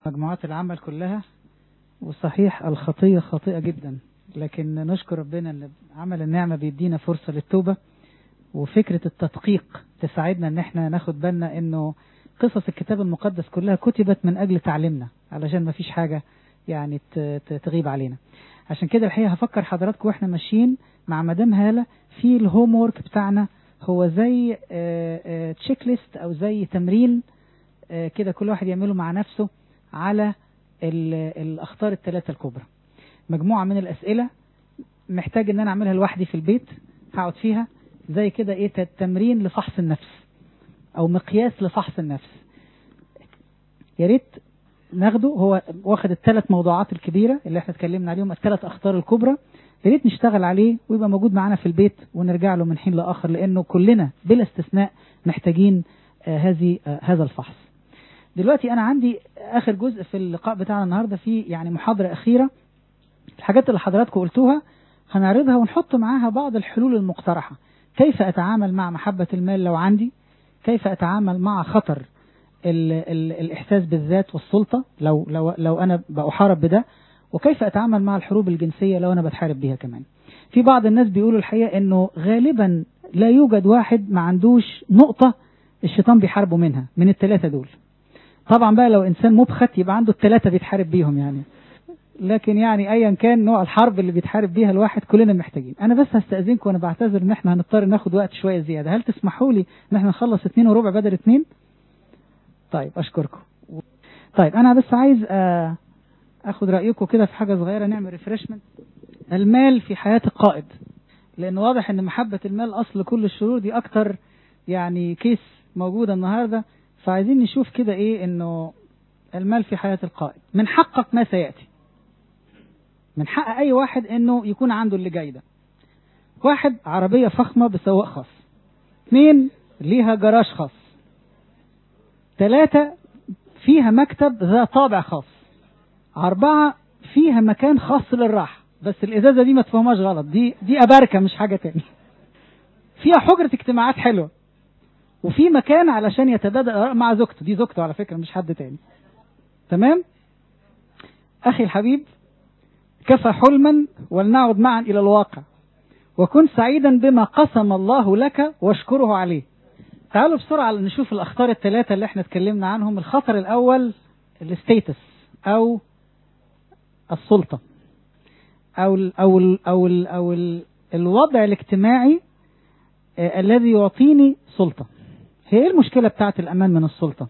مجموعات العمل كلها وصحيح الخطية خاطئة جدا لكن نشكر ربنا ان عمل النعمة بيدينا فرصة للتوبة وفكرة التدقيق تساعدنا ان احنا ناخد بالنا انه قصص الكتاب المقدس كلها كتبت من اجل تعليمنا علشان ما فيش حاجة يعني تغيب علينا عشان كده الحقيقة هفكر حضراتكم واحنا ماشيين مع مدام هالة في الهوم وورك بتاعنا هو زي تشيك ليست او زي تمرين كده كل واحد يعمله مع نفسه على الاخطار الثلاثة الكبرى مجموعة من الاسئلة محتاج ان انا اعملها لوحدي في البيت هقعد فيها زي كده ايه تمرين لفحص النفس او مقياس لفحص النفس يا ريت ناخده هو واخد الثلاث موضوعات الكبيرة اللي احنا اتكلمنا عليهم الثلاث اخطار الكبرى يا ريت نشتغل عليه ويبقى موجود معانا في البيت ونرجع له من حين لاخر لانه كلنا بلا استثناء محتاجين آه هذه آه هذا الفحص دلوقتي انا عندي اخر جزء في اللقاء بتاعنا النهارده في يعني محاضره اخيره الحاجات اللي حضراتكم قلتوها هنعرضها ونحط معاها بعض الحلول المقترحه كيف اتعامل مع محبه المال لو عندي كيف اتعامل مع خطر ال ال الاحساس بالذات والسلطه لو لو لو انا بحارب بده وكيف اتعامل مع الحروب الجنسيه لو انا بتحارب بيها كمان في بعض الناس بيقولوا الحقيقه انه غالبا لا يوجد واحد ما عندوش نقطه الشيطان بيحاربه منها من الثلاثه دول طبعا بقى لو انسان مبخت يبقى عنده الثلاثه بيتحارب بيهم يعني لكن يعني ايا كان نوع الحرب اللي بيتحارب بيها الواحد كلنا محتاجين انا بس هستاذنكم وانا بعتذر ان احنا هنضطر ناخد وقت شويه زياده هل تسمحوا لي ان احنا نخلص اتنين وربع بدل اتنين طيب اشكركم طيب انا بس عايز اخد رايكم كده في حاجه صغيره نعمل ريفرشمنت المال في حياه القائد لان واضح ان محبه المال اصل كل الشرور دي اكتر يعني كيس موجوده النهارده فعايزين نشوف كده ايه انه المال في حياه القائد من حقك ما سياتي من حق اي واحد انه يكون عنده اللي جاي ده واحد عربيه فخمه بسواق خاص اثنين ليها جراج خاص ثلاثة فيها مكتب ذا طابع خاص أربعة فيها مكان خاص للراحة بس الإزازة دي ما تفهمهاش غلط دي دي أباركة مش حاجة تاني فيها حجرة اجتماعات حلوة وفي مكان علشان يتبادل الآراء مع زوجته دي زوجته على فكرة مش حد تاني تمام أخي الحبيب كفى حلما ولنعد معا إلى الواقع وكن سعيدا بما قسم الله لك واشكره عليه تعالوا بسرعة نشوف الأخطار الثلاثة اللي احنا اتكلمنا عنهم الخطر الأول الستيتس أو السلطة أو ال أو ال أو ال أو ال الوضع الاجتماعي آه الذي يعطيني سلطة هي ايه المشكلة بتاعت الأمان من السلطة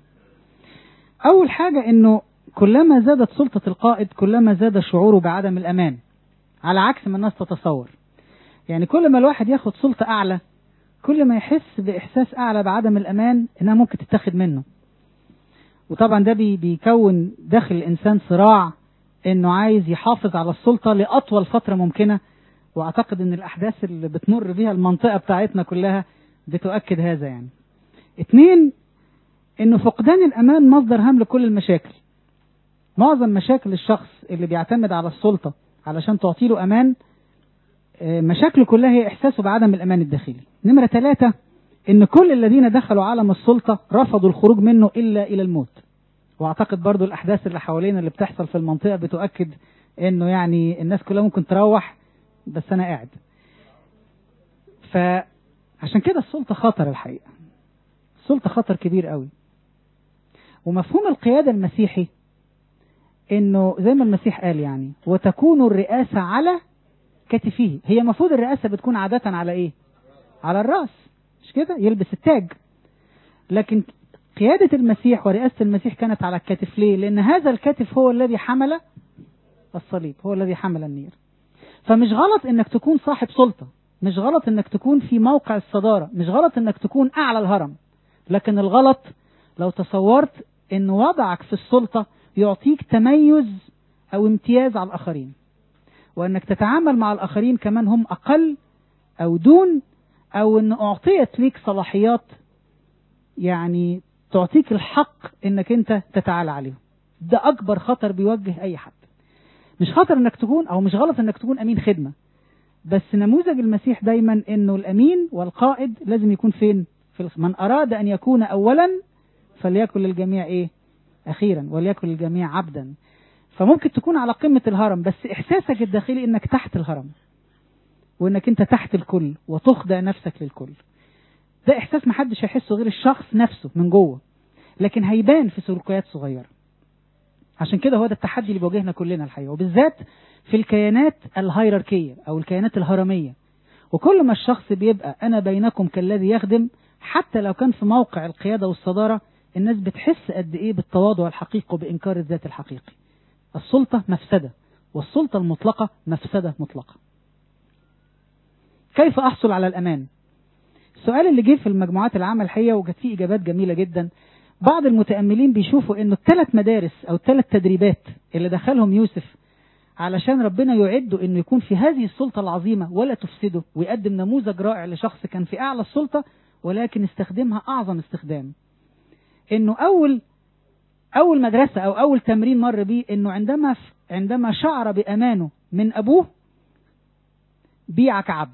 أول حاجة إنه كلما زادت سلطة القائد كلما زاد شعوره بعدم الأمان على عكس ما الناس تتصور يعني كل ما الواحد ياخد سلطة أعلى كل ما يحس بإحساس أعلى بعدم الأمان إنها ممكن تتاخد منه وطبعا ده بي بيكون داخل الإنسان صراع إنه عايز يحافظ على السلطة لأطول فترة ممكنة وأعتقد إن الأحداث اللي بتمر بيها المنطقة بتاعتنا كلها بتؤكد هذا يعني اتنين إنه فقدان الأمان مصدر هام لكل المشاكل معظم مشاكل الشخص اللي بيعتمد على السلطة علشان تعطيله أمان مشاكله كلها هي إحساسه بعدم الأمان الداخلي نمرة ثلاثة إن كل الذين دخلوا عالم السلطة رفضوا الخروج منه إلا إلى الموت وأعتقد برضو الأحداث اللي حوالينا اللي بتحصل في المنطقة بتؤكد إنه يعني الناس كلها ممكن تروح بس أنا قاعد فعشان كده السلطة خطر الحقيقة السلطة خطر كبير قوي ومفهوم القيادة المسيحي انه زي ما المسيح قال يعني وتكون الرئاسة على كتفه هي المفروض الرئاسة بتكون عادة على ايه على الرأس مش كده يلبس التاج لكن قيادة المسيح ورئاسة المسيح كانت على الكتف ليه لان هذا الكتف هو الذي حمل الصليب هو الذي حمل النير فمش غلط انك تكون صاحب سلطة مش غلط انك تكون في موقع الصدارة مش غلط انك تكون اعلى الهرم لكن الغلط لو تصورت ان وضعك في السلطة يعطيك تميز او امتياز على الاخرين وانك تتعامل مع الاخرين كمان هم اقل او دون او ان اعطيت ليك صلاحيات يعني تعطيك الحق انك انت تتعالى عليهم ده اكبر خطر بيوجه اي حد مش خطر انك تكون او مش غلط انك تكون امين خدمة بس نموذج المسيح دايما انه الامين والقائد لازم يكون فين في من اراد ان يكون اولا فليكن للجميع ايه أخيرا وليكن الجميع عبدا فممكن تكون على قمة الهرم بس إحساسك الداخلي إنك تحت الهرم وإنك أنت تحت الكل وتخضع نفسك للكل ده إحساس محدش هيحسه غير الشخص نفسه من جوه لكن هيبان في سلوكيات صغيرة عشان كده هو ده التحدي اللي بيواجهنا كلنا الحقيقة وبالذات في الكيانات الهيراركية أو الكيانات الهرمية وكل ما الشخص بيبقى أنا بينكم كالذي يخدم حتى لو كان في موقع القيادة والصدارة الناس بتحس قد إيه بالتواضع الحقيقي وبإنكار الذات الحقيقي السلطة مفسدة والسلطة المطلقة مفسدة مطلقة كيف أحصل على الأمان السؤال اللي جه في المجموعات العامة الحقيقة وجت فيه إجابات جميلة جدا بعض المتأملين بيشوفوا إنه الثلاث مدارس أو الثلاث تدريبات اللي دخلهم يوسف علشان ربنا يعده إنه يكون في هذه السلطة العظيمة ولا تفسده ويقدم نموذج رائع لشخص كان في أعلى السلطة ولكن استخدمها أعظم استخدام إنه أول أول مدرسة أو أول تمرين مر بيه إنه عندما عندما شعر بأمانه من أبوه بيع كعبد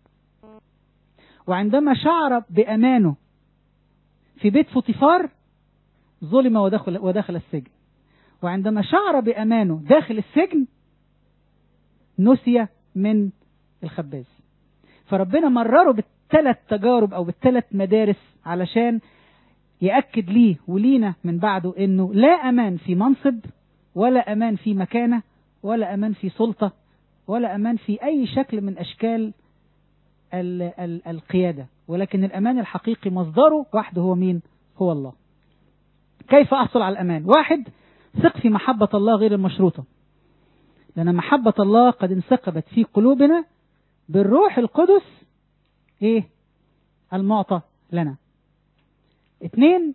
وعندما شعر بأمانه في بيت فوطيفار ظلم ودخل, ودخل السجن وعندما شعر بأمانه داخل السجن نسي من الخباز فربنا مرره بالثلاث تجارب أو بالثلاث مدارس علشان يأكد ليه ولينا من بعده إنه لا أمان في منصب ولا أمان في مكانة ولا أمان في سلطة ولا أمان في أي شكل من أشكال ال ال القيادة ولكن الأمان الحقيقي مصدره وحده هو مين هو الله كيف أحصل على الأمان واحد ثق في محبة الله غير المشروطة لأن محبة الله قد انسكبت في قلوبنا بالروح القدس إيه المعطى لنا اثنين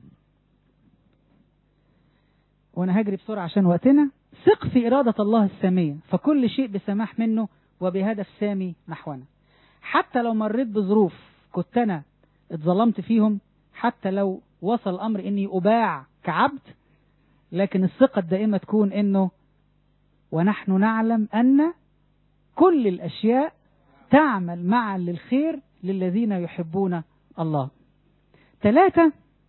وانا هجري بسرعة عشان وقتنا ثق في إرادة الله السامية فكل شيء بسماح منه وبهدف سامي نحونا حتى لو مريت بظروف كنت أنا اتظلمت فيهم حتى لو وصل الأمر إني أباع كعبد لكن الثقة الدائمة تكون إنه ونحن نعلم أن كل الأشياء تعمل معا للخير للذين يحبون الله ثلاثة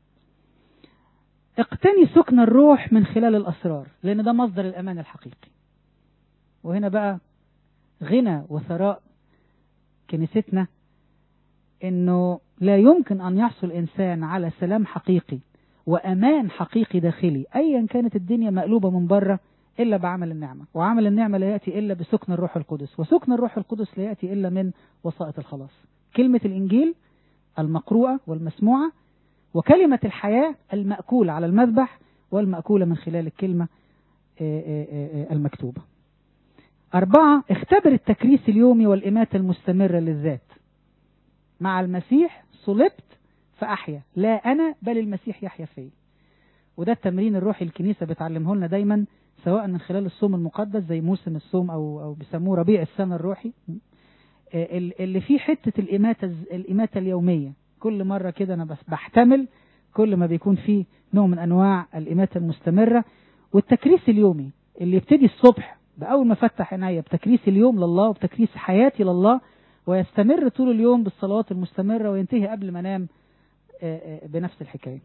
اقتني سكن الروح من خلال الأسرار لأن ده مصدر الأمان الحقيقي وهنا بقى غنى وثراء كنيستنا انه لا يمكن ان يحصل انسان على سلام حقيقي وامان حقيقي داخلي ايا كانت الدنيا مقلوبه من بره الا بعمل النعمه وعمل النعمه لا ياتي الا بسكن الروح القدس وسكن الروح القدس لا ياتي الا من وسائط الخلاص كلمه الانجيل المقروءه والمسموعه وكلمه الحياه الماكوله على المذبح والماكوله من خلال الكلمه المكتوبه أربعة اختبر التكريس اليومي والإماتة المستمرة للذات مع المسيح صلبت فأحيا لا أنا بل المسيح يحيا فيا وده التمرين الروحي الكنيسة بتعلمه لنا دايما سواء من خلال الصوم المقدس زي موسم الصوم أو أو بيسموه ربيع السنة الروحي اللي فيه حتة الإماتة الإماتة اليومية كل مرة كده أنا بس بحتمل كل ما بيكون فيه نوع من أنواع الإماتة المستمرة والتكريس اليومي اللي يبتدي الصبح بأول ما فتح عينيا بتكريس اليوم لله وبتكريس حياتي لله ويستمر طول اليوم بالصلوات المستمرة وينتهي قبل ما انام بنفس الحكاية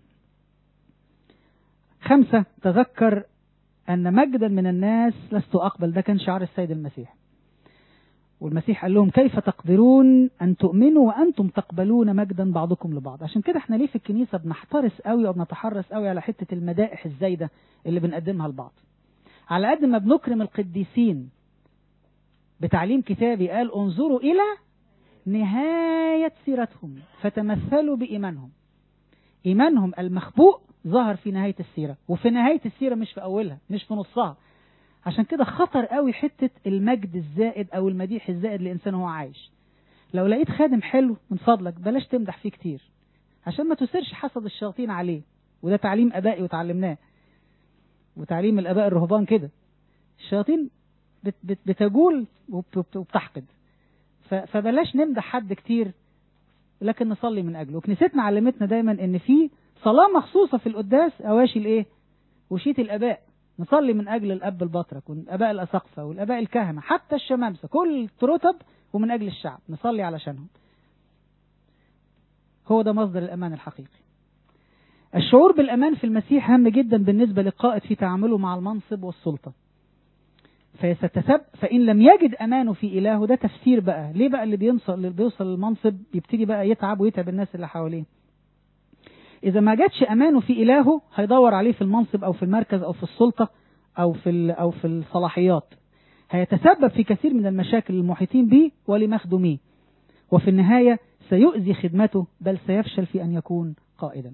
خمسة تذكر أن مجدا من الناس لست أقبل ده كان شعار السيد المسيح والمسيح قال لهم كيف تقدرون أن تؤمنوا وأنتم تقبلون مجدا بعضكم لبعض عشان كده احنا ليه في الكنيسة بنحترس قوي وبنتحرس قوي على حتة المدائح الزايدة اللي بنقدمها لبعض على قد ما بنكرم القديسين بتعليم كتابي قال انظروا إلى نهاية سيرتهم فتمثلوا بإيمانهم إيمانهم المخبوء ظهر في نهاية السيرة وفي نهاية السيرة مش في أولها مش في نصها عشان كده خطر قوي حتة المجد الزائد أو المديح الزائد لإنسان هو عايش لو لقيت خادم حلو من فضلك بلاش تمدح فيه كتير عشان ما تثيرش حسد الشياطين عليه وده تعليم أبائي وتعلمناه وتعليم الآباء الرهبان كده الشياطين بت بت بتجول وبتحقد فبلاش نمدح حد كتير لكن نصلي من أجله وكنيستنا علمتنا دايما إن في صلاة مخصوصة في القداس أواشي الإيه؟ وشيت الآباء نصلي من أجل الأب البطرك والآباء الأساقفة والآباء الكهنة حتى الشمامسة كل الترتب ومن أجل الشعب نصلي علشانهم هو ده مصدر الأمان الحقيقي الشعور بالأمان في المسيح هام جدا بالنسبة للقائد في تعامله مع المنصب والسلطة فيستسب فإن لم يجد أمانه في إلهه ده تفسير بقى ليه بقى اللي بيوصل اللي بيوصل للمنصب بيبتدي بقى يتعب ويتعب الناس اللي حواليه إذا ما جاتش أمانه في إلهه هيدور عليه في المنصب أو في المركز أو في السلطة أو في أو في الصلاحيات هيتسبب في كثير من المشاكل المحيطين به ولمخدوميه وفي النهاية سيؤذي خدمته بل سيفشل في أن يكون قائدا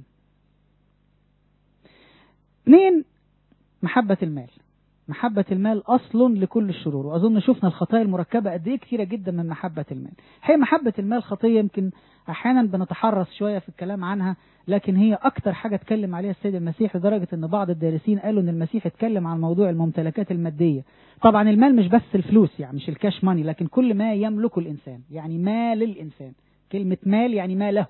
اثنين محبة المال محبة المال أصل لكل الشرور وأظن شفنا الخطايا المركبة قد إيه كتيرة جدا من محبة المال هي محبة المال خطية يمكن أحيانا بنتحرص شوية في الكلام عنها لكن هي أكتر حاجة اتكلم عليها السيد المسيح لدرجة أن بعض الدارسين قالوا أن المسيح اتكلم عن موضوع الممتلكات المادية طبعا المال مش بس الفلوس يعني مش الكاش ماني لكن كل ما يملكه الإنسان يعني مال الإنسان كلمة مال يعني ما له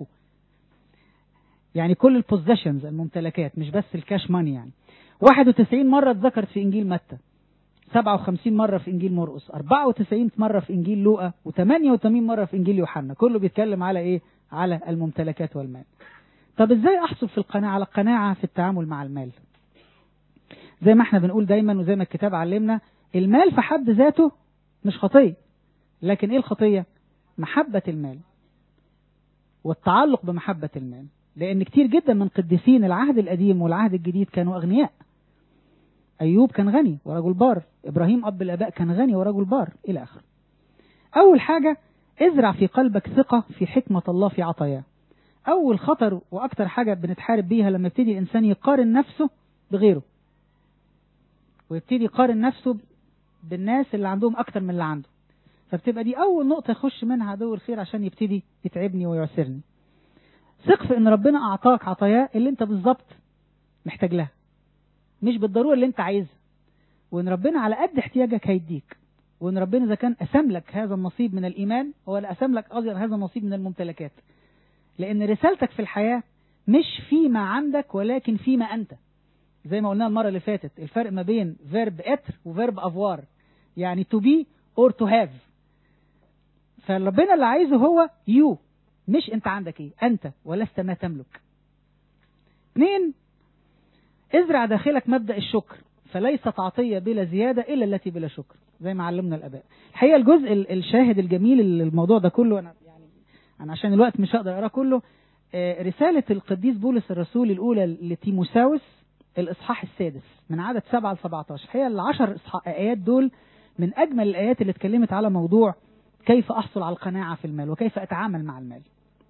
يعني كل البوزيشنز الممتلكات مش بس الكاش ماني يعني 91 مرة اتذكرت في إنجيل متى 57 مرة في إنجيل مرقس 94 مرة في إنجيل لوقا و88 مرة في إنجيل يوحنا كله بيتكلم على إيه على الممتلكات والمال طب إزاي أحصل في القناعة على القناعة في التعامل مع المال زي ما احنا بنقول دايما وزي ما الكتاب علمنا المال في حد ذاته مش خطية لكن إيه الخطية محبة المال والتعلق بمحبة المال لأن كتير جدا من قديسين العهد القديم والعهد الجديد كانوا أغنياء أيوب كان غني ورجل بار إبراهيم أب الآباء كان غني ورجل بار إلى آخره أول حاجة ازرع في قلبك ثقة في حكمة الله في عطاياه أول خطر وأكتر حاجة بنتحارب بيها لما يبتدي الإنسان يقارن نفسه بغيره ويبتدي يقارن نفسه بالناس اللي عندهم أكتر من اللي عنده فبتبقى دي أول نقطة يخش منها عدو الخير عشان يبتدي يتعبني ويعسرني ثق في ان ربنا اعطاك عطاياه اللي انت بالظبط محتاج لها مش بالضروره اللي انت عايزها وان ربنا على قد احتياجك هيديك وان ربنا اذا كان قسم لك هذا النصيب من الايمان هو اللي قسم لك قصدي هذا النصيب من الممتلكات لان رسالتك في الحياه مش فيما عندك ولكن فيما انت زي ما قلنا المره اللي فاتت الفرق ما بين فيرب اتر وفيرب افوار يعني تو بي اور تو هاف فربنا اللي عايزه هو يو مش انت عندك ايه انت ولست ما تملك اثنين ازرع داخلك مبدأ الشكر فليست عطية بلا زيادة إلا التي بلا شكر زي ما علمنا الآباء الحقيقة الجزء الشاهد الجميل الموضوع ده كله أنا يعني أنا عشان الوقت مش هقدر أقرأ كله رسالة القديس بولس الرسول الأولى لتيموساوس الإصحاح السادس من عدد 7 ل 17 الحقيقة العشر آيات دول من أجمل الآيات اللي اتكلمت على موضوع كيف أحصل على القناعة في المال وكيف أتعامل مع المال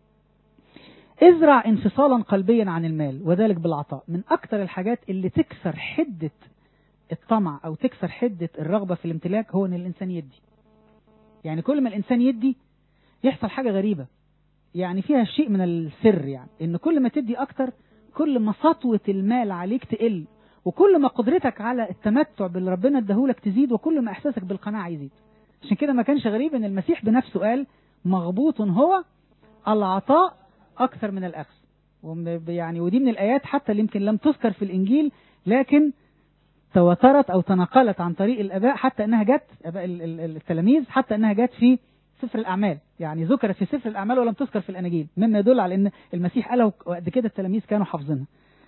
ازرع انفصالا قلبيا عن المال وذلك بالعطاء من أكثر الحاجات اللي تكسر حدة الطمع أو تكسر حدة الرغبة في الامتلاك هو أن الإنسان يدي يعني كل ما الإنسان يدي يحصل حاجة غريبة يعني فيها شيء من السر يعني إن كل ما تدي أكتر كل ما سطوة المال عليك تقل وكل ما قدرتك على التمتع باللي ربنا اداهولك تزيد وكل ما إحساسك بالقناعة يزيد عشان كده ما كانش غريب ان المسيح بنفسه قال مغبوط هو العطاء اكثر من الاخذ يعني ودي من الايات حتى اللي يمكن لم تذكر في الانجيل لكن تواترت او تناقلت عن طريق الاباء حتى انها جت اباء التلاميذ حتى انها جت في سفر الاعمال يعني ذكرت في سفر الاعمال ولم تذكر في الاناجيل مما يدل على ان المسيح قالها وقد كده التلاميذ كانوا حافظينها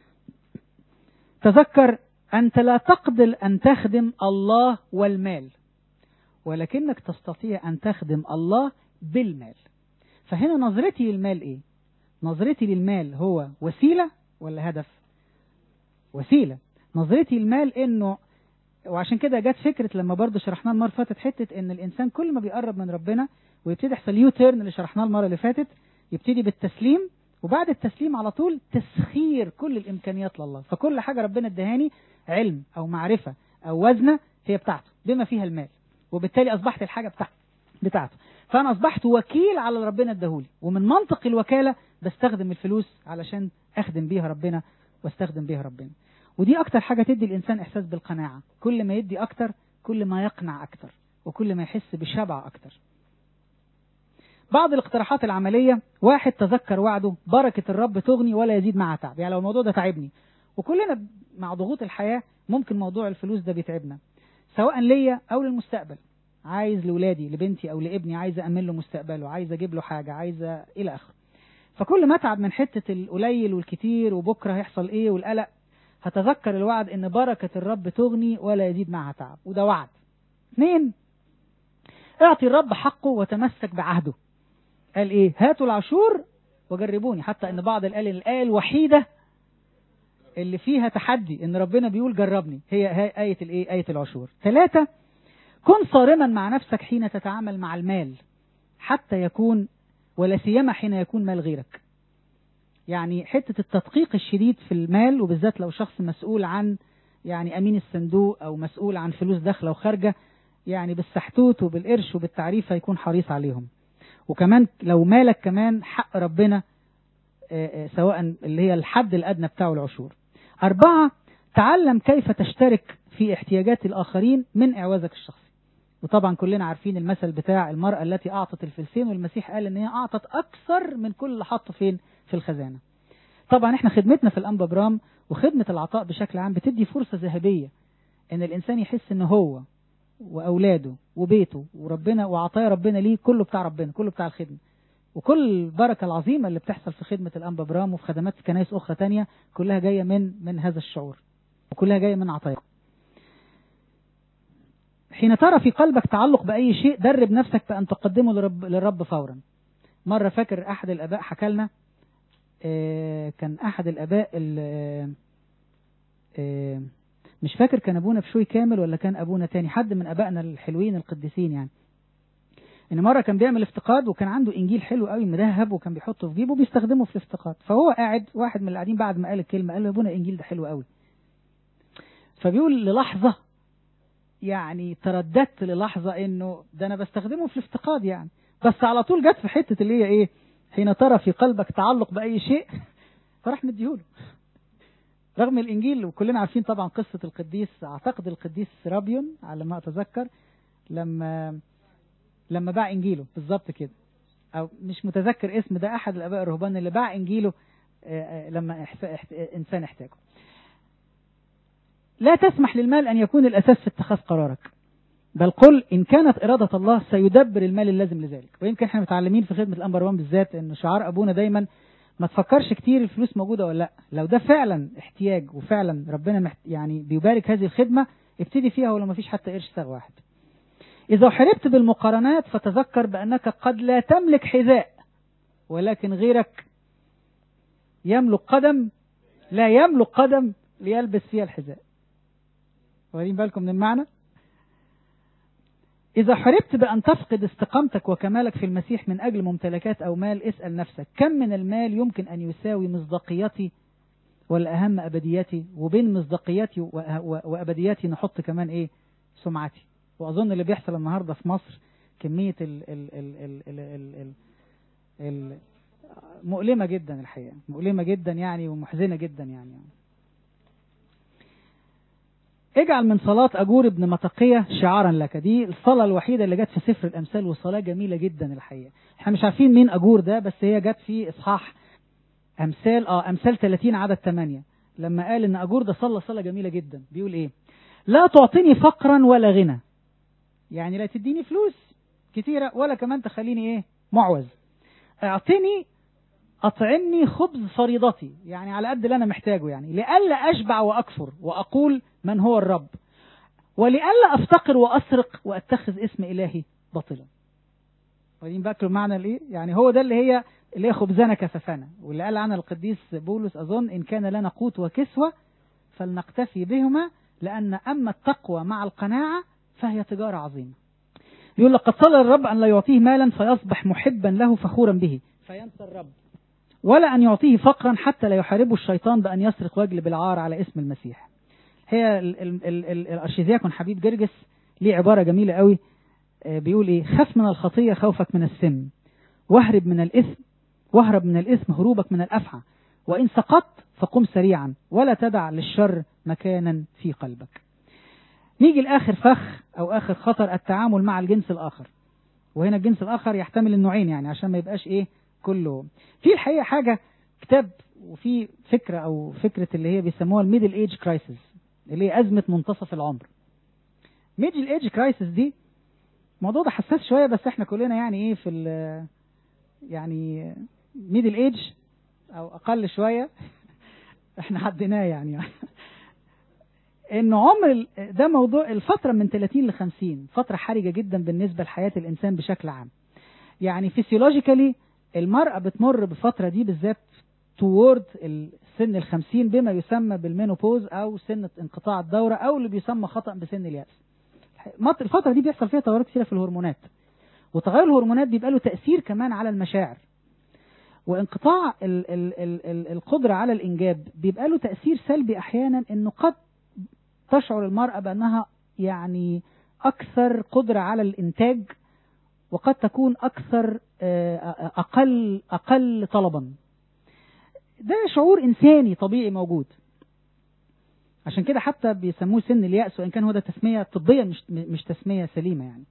تذكر انت لا تقدر ان تخدم الله والمال ولكنك تستطيع أن تخدم الله بالمال فهنا نظرتي للمال إيه نظرتي للمال هو وسيلة ولا هدف وسيلة نظرتي للمال إنه وعشان كده جت فكرة لما برضه شرحناها المرة اللي فاتت حتة إن الإنسان كل ما بيقرب من ربنا ويبتدي يحصل يو تيرن اللي شرحناه المرة اللي فاتت يبتدي بالتسليم وبعد التسليم على طول تسخير كل الإمكانيات لله فكل حاجة ربنا ادهاني علم أو معرفة أو وزنة هي بتاعته بما فيها المال وبالتالي اصبحت الحاجه بتاعته بتاعته فانا اصبحت وكيل على اللي ربنا اداهولي ومن منطق الوكاله بستخدم الفلوس علشان اخدم بيها ربنا واستخدم بيها ربنا ودي اكتر حاجه تدي الانسان احساس بالقناعه كل ما يدي اكتر كل ما يقنع اكتر وكل ما يحس بشبع اكتر بعض الاقتراحات العمليه واحد تذكر وعده بركه الرب تغني ولا يزيد معها تعب يعني لو الموضوع ده تعبني وكلنا مع ضغوط الحياه ممكن موضوع الفلوس ده بيتعبنا سواء ليا او للمستقبل عايز لولادي لبنتي او لابني عايز امن له مستقبله عايز اجيب له حاجه عايز الى اخره فكل ما اتعب من حتة القليل والكتير وبكرة هيحصل ايه والقلق هتذكر الوعد ان بركة الرب تغني ولا يزيد معها تعب وده وعد اثنين اعطي الرب حقه وتمسك بعهده قال ايه هاتوا العشور وجربوني حتى ان بعض الآية الآية الوحيدة اللي فيها تحدي ان ربنا بيقول جربني هي, هي آية الايه آية العشور ثلاثة كن صارما مع نفسك حين تتعامل مع المال حتى يكون ولا سيما حين يكون مال غيرك يعني حتة التدقيق الشديد في المال وبالذات لو شخص مسؤول عن يعني أمين الصندوق أو مسؤول عن فلوس داخلة وخارجة يعني بالسحتوت وبالقرش وبالتعريف هيكون حريص عليهم وكمان لو مالك كمان حق ربنا سواء اللي هي الحد الأدنى بتاعه العشور أربعة تعلم كيف تشترك في احتياجات الآخرين من إعوازك الشخصي وطبعا كلنا عارفين المثل بتاع المرأة التي أعطت الفلسين والمسيح قال إن هي أعطت أكثر من كل اللي حطه فين في الخزانة طبعا احنا خدمتنا في الأنبا برام وخدمة العطاء بشكل عام بتدي فرصة ذهبية إن الإنسان يحس إن هو وأولاده وبيته وربنا وعطايا ربنا ليه كله بتاع ربنا كله بتاع الخدمة وكل البركة العظيمة اللي بتحصل في خدمة الأنبا برام وفي خدمات في كنائس أخرى تانية كلها جاية من من هذا الشعور وكلها جاية من عطايا حين ترى في قلبك تعلق بأي شيء درب نفسك بأن تقدمه لرب, للرب فورا مرة فاكر أحد الآباء حكى لنا كان أحد الآباء مش فاكر كان أبونا بشوي كامل ولا كان أبونا تاني حد من أبائنا الحلوين القديسين يعني ان مره كان بيعمل افتقاد وكان عنده انجيل حلو قوي مذهب وكان بيحطه في جيبه وبيستخدمه في الافتقاد فهو قاعد واحد من اللي قاعدين بعد ما قال الكلمه قال له يا ابونا الانجيل ده حلو قوي فبيقول للحظه يعني ترددت للحظه انه ده انا بستخدمه في الافتقاد يعني بس على طول جت في حته اللي هي ايه حين ترى في قلبك تعلق باي شيء فراح مديهوله رغم الانجيل وكلنا عارفين طبعا قصه القديس اعتقد القديس رابيون على ما اتذكر لما لما باع انجيله بالظبط كده او مش متذكر اسم ده احد الاباء الرهبان اللي باع انجيله لما انسان احتاجه لا تسمح للمال ان يكون الاساس في اتخاذ قرارك بل قل ان كانت اراده الله سيدبر المال اللازم لذلك ويمكن احنا متعلمين في خدمه الانبر وان بالذات ان شعار ابونا دايما ما تفكرش كتير الفلوس موجوده ولا لا لو ده فعلا احتياج وفعلا ربنا محت... يعني بيبارك هذه الخدمه ابتدي فيها ولو ما فيش حتى قرش ساغ واحد إذا حربت بالمقارنات فتذكر بأنك قد لا تملك حذاء ولكن غيرك يملك قدم لا يملك قدم ليلبس فيها الحذاء واخدين بالكم من المعنى إذا حربت بأن تفقد استقامتك وكمالك في المسيح من أجل ممتلكات أو مال اسأل نفسك كم من المال يمكن أن يساوي مصداقيتي والأهم أبديتي وبين مصداقيتي وأبديتي نحط كمان إيه سمعتي واظن اللي بيحصل النهارده في مصر كميه ال ال ال ال ال ال ال ال مؤلمه جدا الحقيقه مؤلمه جدا يعني ومحزنه جدا يعني اجعل من صلاة أجور ابن متقية شعارا لك دي الصلاة الوحيدة اللي جت في سفر الأمثال وصلاة جميلة جدا الحقيقة احنا مش عارفين مين أجور ده بس هي جت في إصحاح أمثال اه أمثال 30 عدد 8 لما قال إن أجور ده صلى صلاة جميلة جدا بيقول إيه لا تعطيني فقرا ولا غنى يعني لا تديني فلوس كتيرة ولا كمان تخليني ايه معوز اعطني اطعمني خبز فريضتي يعني على قد اللي انا محتاجه يعني لئلا اشبع واكفر واقول من هو الرب ولئلا افتقر واسرق واتخذ اسم الهي باطلا واخدين بالكم معنى الايه يعني هو ده اللي هي اللي هي خبزنا كففنا واللي قال عنها القديس بولس اظن ان كان لنا قوت وكسوه فلنقتفي بهما لان اما التقوى مع القناعه فهي تجارة عظيمة يقول لقد صلى الرب أن لا يعطيه مالا فيصبح محبا له فخورا به فينسى الرب ولا أن يعطيه فقرا حتى لا يحاربه الشيطان بأن يسرق ويجلب العار على اسم المسيح هي الأرشيدياكون حبيب جرجس ليه عبارة جميلة قوي بيقول إيه خف من الخطية خوفك من السم واهرب من الإثم واهرب من الإثم هروبك من الأفعى وإن سقطت فقم سريعا ولا تدع للشر مكانا في قلبك نيجي لآخر فخ أو آخر خطر التعامل مع الجنس الآخر وهنا الجنس الآخر يحتمل النوعين يعني عشان ما يبقاش إيه كله في الحقيقة حاجة كتاب وفي فكرة أو فكرة اللي هي بيسموها الميدل ايج كرايسيس اللي هي أزمة منتصف العمر ميدل ايج كرايسيس دي الموضوع ده حساس شوية بس احنا كلنا يعني ايه في يعني ميدل ايج او اقل شويه احنا عديناه يعني انه عمر ال- ده موضوع الفتره من 30 ل 50 فتره حرجه جدا بالنسبه لحياه الانسان بشكل عام يعني فيسيولوجيكالي المراه بتمر بالفتره دي بالذات توورد السن الخمسين بما يسمى بالمينوبوز او سن انقطاع الدوره او اللي بيسمى خطا بسن الياس مط- الفتره دي بيحصل فيها تغيرات كثيره في الهرمونات وتغير الهرمونات بيبقى له تاثير كمان على المشاعر وانقطاع ال ال ال ال القدره على الانجاب بيبقى له تاثير سلبي احيانا انه قد تشعر المراه بانها يعني اكثر قدره على الانتاج وقد تكون اكثر آه، اقل اقل طلبا ده شعور انساني طبيعي موجود عشان كده حتى بيسموه سن اليأس وان كان هو ده تسميه طبيا مش مش تسميه سليمه يعني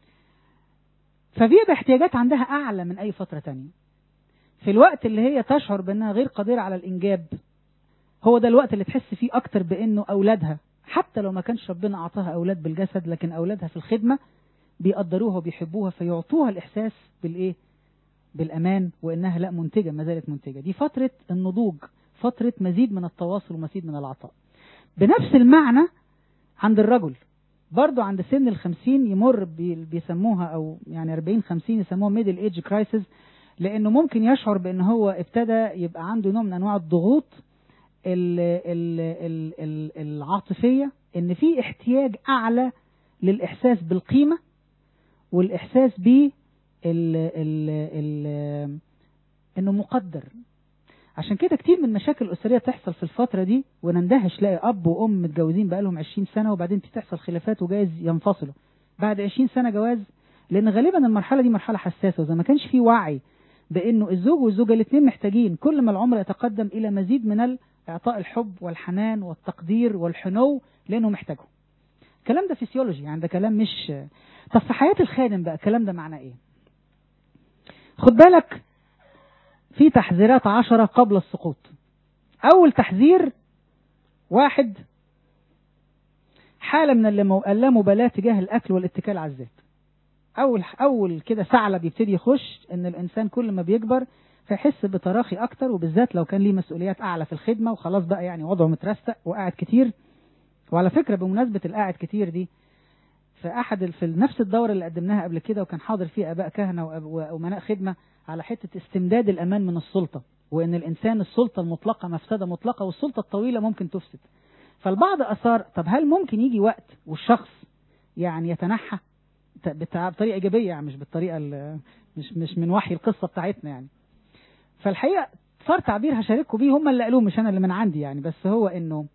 فبيبقى احتياجات عندها اعلى من اي فتره تانية في الوقت اللي هي تشعر بانها غير قادره على الانجاب هو ده الوقت اللي تحس فيه اكتر بانه اولادها حتى لو ما كانش ربنا اعطاها اولاد بالجسد لكن اولادها في الخدمه بيقدروها وبيحبوها فيعطوها الاحساس بالايه بالامان وانها لا منتجه ما زالت منتجه دي فتره النضوج فتره مزيد من التواصل ومزيد من العطاء بنفس المعنى عند الرجل برضو عند سن الخمسين يمر بي- بيسموها او يعني 40 50 يسموها ميدل ايج كرايسيس لانه ممكن يشعر بان هو ابتدى يبقى عنده نوع من انواع الضغوط ال ال ال ال العاطفيه ان في احتياج اعلى للاحساس بالقيمه والاحساس ب ال ال ال انه مقدر عشان كده كتير من المشاكل الاسريه تحصل في الفتره دي ونندهش لاقي اب وام متجوزين بقالهم 20 سنه وبعدين تحصل خلافات وجايز ينفصلوا بعد 20 سنه جواز لان غالبا المرحله دي مرحله حساسه وزي ما كانش في وعي بانه الزوج والزوجه الاثنين محتاجين كل ما العمر يتقدم الى مزيد من اعطاء الحب والحنان والتقدير والحنو لانه محتاجهم الكلام ده فيسيولوجي يعني ده كلام مش طب في حياه الخادم بقى الكلام ده معناه ايه خد بالك في تحذيرات عشرة قبل السقوط أول تحذير واحد حالة من اللامو- اللامبالاة تجاه الأكل والاتكال على الذات أول أول كده ثعلب بيبتدي يخش إن الإنسان كل ما بيكبر فيحس بتراخي أكتر وبالذات لو كان ليه مسؤوليات أعلى في الخدمة وخلاص بقى يعني وضعه مترستق وقاعد كتير وعلى فكرة بمناسبة القاعد كتير دي في أحد ال- في نفس الدورة اللي قدمناها قبل كده وكان حاضر فيه آباء كهنة وأب- وأمناء خدمة على حتة استمداد الأمان من السلطة وإن الإنسان السلطة المطلقة مفسدة مطلقة والسلطة الطويلة ممكن تفسد فالبعض أثار طب هل ممكن يجي وقت والشخص يعني يتنحى ت- بتاع- بطريقة إيجابية يعني مش بالطريقة ال- مش مش من وحي القصة بتاعتنا يعني فالحقيقة صار تعبير هشارككم بيه هم اللي قالوه مش أنا اللي من عندي يعني بس هو إنه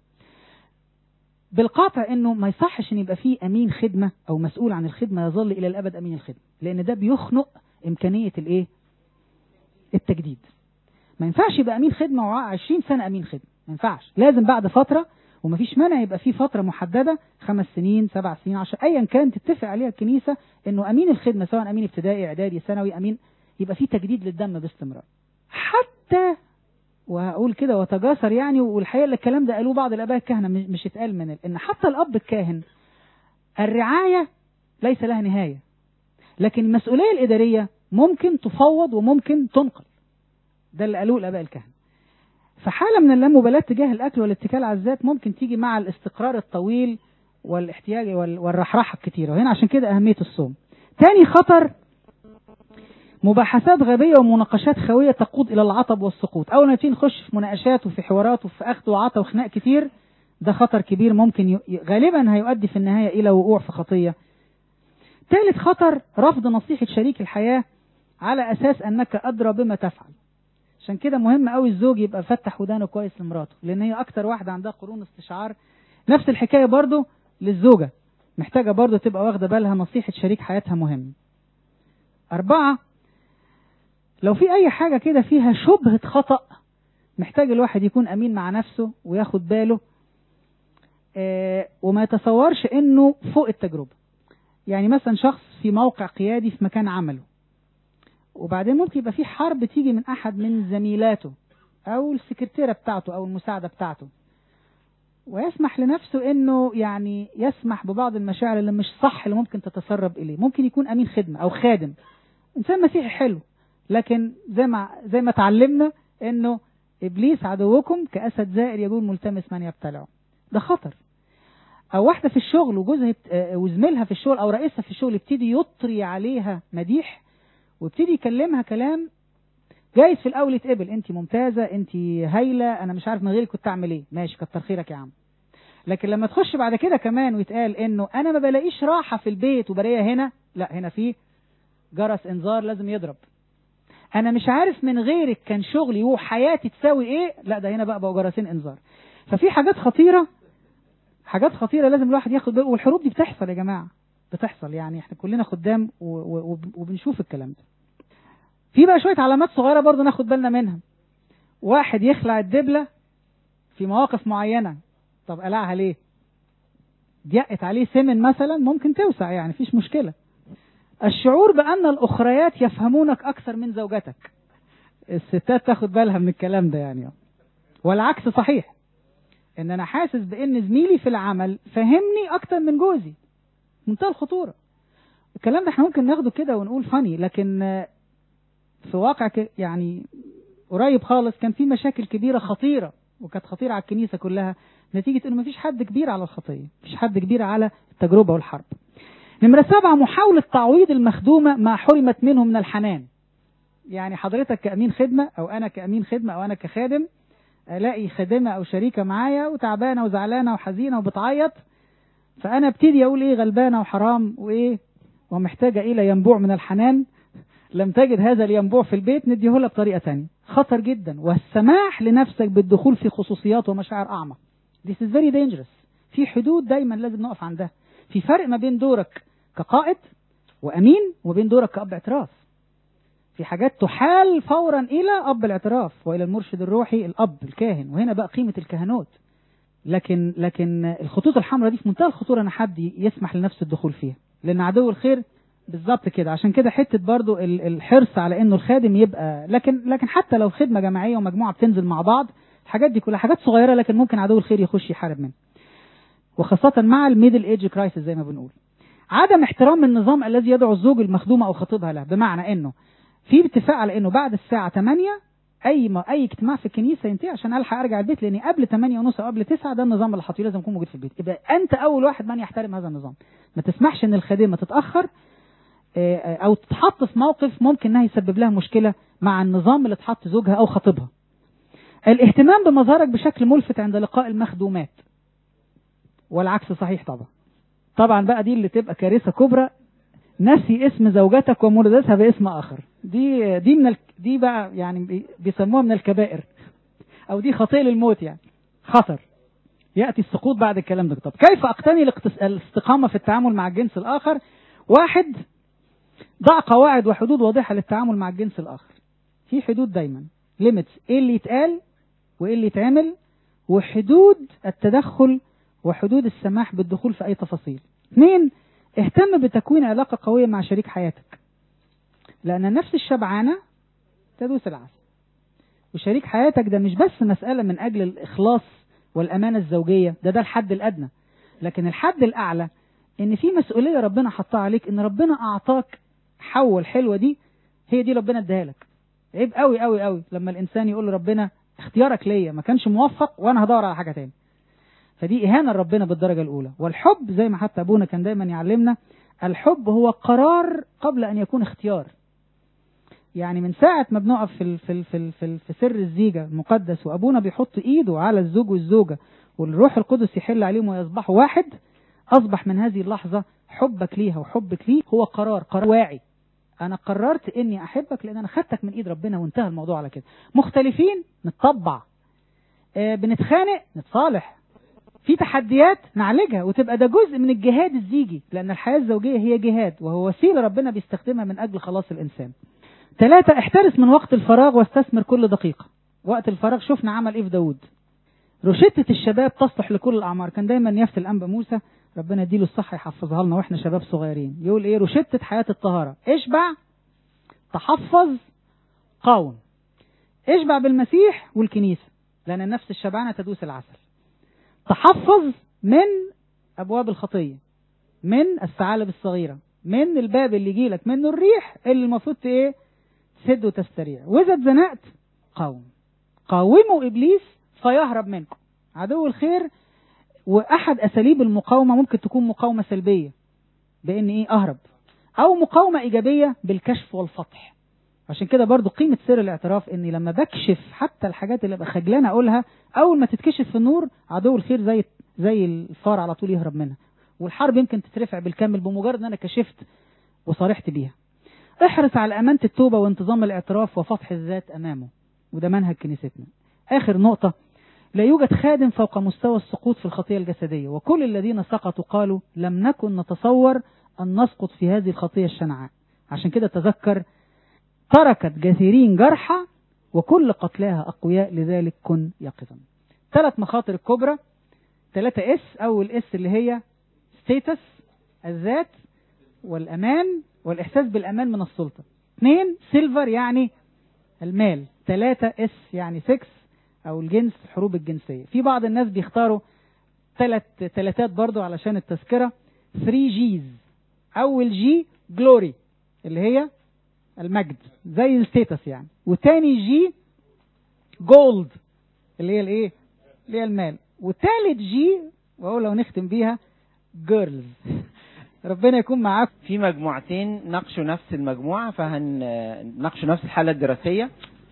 بالقاطع انه ما يصحش ان يبقى فيه امين خدمه او مسؤول عن الخدمه يظل الى الابد امين الخدمه لان ده بيخنق امكانيه الايه التجديد ما ينفعش يبقى امين خدمه وعاء 20 سنه امين خدمه ما ينفعش لازم بعد فتره ومفيش مانع يبقى في فتره محدده خمس سنين سبع سنين عشر ايا كان تتفق عليها الكنيسه انه امين الخدمه سواء امين ابتدائي اعدادي ثانوي امين يبقى في تجديد للدم باستمرار حتى وهقول كده وتجاسر يعني والحقيقه اللي الكلام ده قالوه بعض الاباء الكهنه مش مش اتقال من ال- ان حتى الاب الكاهن الرعايه ليس لها نهايه لكن المسؤوليه الاداريه ممكن تفوض وممكن تنقل ده اللي قالوه الاباء الكهنه فحاله من اللامبالاه تجاه الاكل والاتكال على الذات ممكن تيجي مع الاستقرار الطويل والاحتياج وال- والرحرحه الكتيره وهنا عشان كده اهميه الصوم تاني خطر مباحثات غبية ومناقشات خوية تقود إلى العطب والسقوط أول ما نبتدي نخش في مناقشات وفي حوارات وفي أخذ وعطا وخناق كتير ده خطر كبير ممكن ي... ي- غالبا هيؤدي في النهاية إلى وقوع في خطية ثالث خطر رفض نصيحة شريك الحياة على أساس أنك أدرى بما تفعل عشان كده مهم قوي الزوج يبقى فتح ودانه كويس لمراته لأن هي أكتر واحدة عندها قرون استشعار نفس الحكاية برضو للزوجة محتاجة برضو تبقى واخدة بالها نصيحة شريك حياتها مهم أربعة لو في اي حاجه كده فيها شبهه خطا محتاج الواحد يكون امين مع نفسه وياخد باله آه وما يتصورش انه فوق التجربه يعني مثلا شخص في موقع قيادي في مكان عمله وبعدين ممكن يبقى في حرب تيجي من احد من زميلاته او السكرتيره بتاعته او المساعده بتاعته ويسمح لنفسه انه يعني يسمح ببعض المشاعر اللي مش صح اللي ممكن تتسرب اليه ممكن يكون امين خدمه او خادم انسان مسيحي حلو لكن زي ما زي ما اتعلمنا انه ابليس عدوكم كاسد زائر يقول ملتمس من يبتلعه ده خطر او واحده في الشغل وجوزها يبت- آه، وزميلها في الشغل او رئيسها في الشغل يبتدي يطري عليها مديح ويبتدي يكلمها كلام جايز في الاول يتقبل انت ممتازه انت هايله انا مش عارف من غيرك كنت اعمل ايه ماشي كتر خيرك يا عم لكن لما تخش بعد كده كمان ويتقال انه انا ما بلاقيش راحه في البيت وبلاقيها هنا لا هنا في جرس انذار لازم يضرب انا مش عارف من غيرك كان شغلي وحياتي تساوي ايه لا ده هنا بقى بقوا جرسين انذار ففي حاجات خطيره حاجات خطيره لازم الواحد ياخد باله والحروب دي بتحصل يا جماعه بتحصل يعني احنا كلنا خدام و- و- وب- وبنشوف الكلام ده في بقى شويه علامات صغيره برضو ناخد بالنا منها واحد يخلع الدبله في مواقف معينه طب قلعها ليه ضيقت عليه سمن مثلا ممكن توسع يعني مفيش مشكله الشعور بان الاخريات يفهمونك اكثر من زوجتك الستات تاخد بالها من الكلام ده يعني والعكس صحيح ان انا حاسس بان زميلي في العمل فهمني اكتر من جوزي منتهى الخطوره الكلام ده احنا ممكن ناخده كده ونقول فاني لكن آه، في واقع ك- يعني قريب خالص كان في مشاكل كبيره خطيره وكانت خطيره على الكنيسه كلها نتيجه انه مفيش حد كبير على الخطيه مفيش حد كبير على التجربه والحرب نمرة سبعة محاولة تعويض المخدومة ما حرمت منه من الحنان يعني حضرتك كأمين خدمة أو أنا كأمين خدمة أو أنا كخادم ألاقي خادمة أو شريكة معايا وتعبانة وزعلانة وحزينة وبتعيط فأنا ابتدي أقول إيه غلبانة وحرام وإيه ومحتاجة إلى ينبوع من الحنان لم تجد هذا الينبوع في البيت نديه لها بطريقة تانية خطر جدا والسماح لنفسك بالدخول في خصوصيات ومشاعر أعمق This is very dangerous في حدود دايما لازم نقف عندها في فرق ما بين دورك كقائد وأمين وبين دورك كأب اعتراف في حاجات تحال فورا إلى أب الاعتراف وإلى المرشد الروحي الأب الكاهن وهنا بقى قيمة الكهنوت لكن لكن الخطوط الحمراء دي في منتهى الخطورة أن حد يسمح لنفسه الدخول فيها لأن عدو الخير بالظبط كده عشان كده حته برضو ال- الحرص على انه الخادم يبقى لكن لكن حتى لو خدمه جماعيه ومجموعه بتنزل مع بعض الحاجات دي كلها حاجات صغيره لكن ممكن عدو الخير يخش يحارب منها وخاصه مع الميدل ايج كرايسيس زي ما بنقول عدم احترام النظام الذي يدعو الزوج المخدومه او خطيبها له بمعنى انه في اتفاق على انه بعد الساعه 8 اي ما اي اجتماع في الكنيسه ينتهي عشان الحق ارجع البيت لاني قبل 8 ونص او قبل 9 ده النظام اللي حاطيه لازم اكون موجود في البيت يبقى انت اول واحد من يحترم هذا النظام ما تسمحش ان الخادمه تتاخر آه، او تتحط في موقف ممكن انها يسبب لها مشكله مع النظام اللي اتحط زوجها او خطيبها الاهتمام بمظهرك بشكل ملفت عند لقاء المخدومات والعكس صحيح طبعا طبعا بقى دي اللي تبقى كارثه كبرى نسي اسم زوجتك ومولدتها باسم اخر دي دي من ال... دي بقى يعني بي- بيسموها من الكبائر او دي خطيئه للموت يعني خطر ياتي السقوط بعد الكلام ده طب كيف اقتني الاقتص- الاستقامه في التعامل مع الجنس الاخر واحد ضع قواعد وحدود واضحه للتعامل مع الجنس الاخر في حدود دايما ليميتس ايه اللي يتقال وايه اللي يتعمل وحدود التدخل وحدود السماح بالدخول في اي تفاصيل اثنين اهتم بتكوين علاقه قويه مع شريك حياتك لان النفس الشبعانه تدوس العسل وشريك حياتك ده مش بس مساله من اجل الاخلاص والامانه الزوجيه ده ده الحد الادنى لكن الحد الاعلى ان في مسؤوليه ربنا حطها عليك ان ربنا اعطاك حواء الحلوه دي هي دي ربنا اداها لك عيب قوي قوي قوي لما الانسان يقول لربنا اختيارك ليا ما كانش موفق وانا هدور على حاجه تاني فدي اهانه لربنا بالدرجه الاولى والحب زي ما حتى ابونا كان دايما يعلمنا الحب هو قرار قبل ان يكون اختيار يعني من ساعة ما بنقف في ال في ال في, ال في, ال في سر الزيجة المقدس وأبونا بيحط إيده على الزوج والزوجة والروح القدس يحل عليهم ويصبحوا واحد أصبح من هذه اللحظة حبك ليها وحبك ليه هو قرار قرار واعي أنا قررت إني أحبك لأن أنا خدتك من إيد ربنا وانتهى الموضوع على كده مختلفين نتطبع آه بنتخانق نتصالح في تحديات نعالجها وتبقى ده جزء من الجهاد الزيجي لأن الحياة الزوجية هي جهاد وهو وسيلة ربنا بيستخدمها من أجل خلاص الإنسان ثلاثة احترس من وقت الفراغ واستثمر كل دقيقة وقت الفراغ شفنا عمل ايه في داود روشتة الشباب تصلح لكل الأعمار كان دايما يفتي الأنبا موسى ربنا يديله الصحة يحفظها لنا واحنا شباب صغيرين يقول ايه روشتة حياة الطهارة اشبع تحفظ قاوم اشبع بالمسيح والكنيسة لأن النفس الشبعانة تدوس العسل تحفظ من أبواب الخطية من الثعالب الصغيرة من الباب اللي يجيلك منه الريح اللي المفروض ايه سد وتستريع واذا اتزنقت قاوم قاوموا ابليس فيهرب منكم عدو الخير واحد اساليب المقاومه ممكن تكون مقاومه سلبيه بان ايه اهرب او مقاومه ايجابيه بالكشف والفتح عشان كده برضو قيمة سر الاعتراف اني لما بكشف حتى الحاجات اللي ابقى خجلان اقولها اول ما تتكشف في النور عدو الخير زي زي الفار على طول يهرب منها والحرب يمكن تترفع بالكامل بمجرد ان انا كشفت وصارحت بيها احرص على امانة التوبة وانتظام الاعتراف وفتح الذات امامه وده منهج كنيستنا اخر نقطة لا يوجد خادم فوق مستوى السقوط في الخطية الجسدية وكل الذين سقطوا قالوا لم نكن نتصور أن نسقط في هذه الخطية الشنعاء عشان كده تذكر تركت كثيرين جرحى وكل قتلاها أقوياء لذلك كن يقظا ثلاث مخاطر الكبرى ثلاثة اس أول اس اللي هي ستيتس الذات والأمان والإحساس بالأمان من السلطة اثنين سيلفر يعني المال ثلاثة اس يعني سكس أو الجنس الحروب الجنسية في بعض الناس بيختاروا ثلاث ثلاثات برضو علشان التذكرة 3 جيز أول جي جلوري اللي هي المجد زي الستيتس يعني وتاني جي جولد اللي هي الايه اللي هي المال وتالت جي وهو لو نختم بيها جيرلز ربنا يكون معاكم في مجموعتين ناقشوا نفس المجموعة فهنناقشوا نفس الحالة الدراسية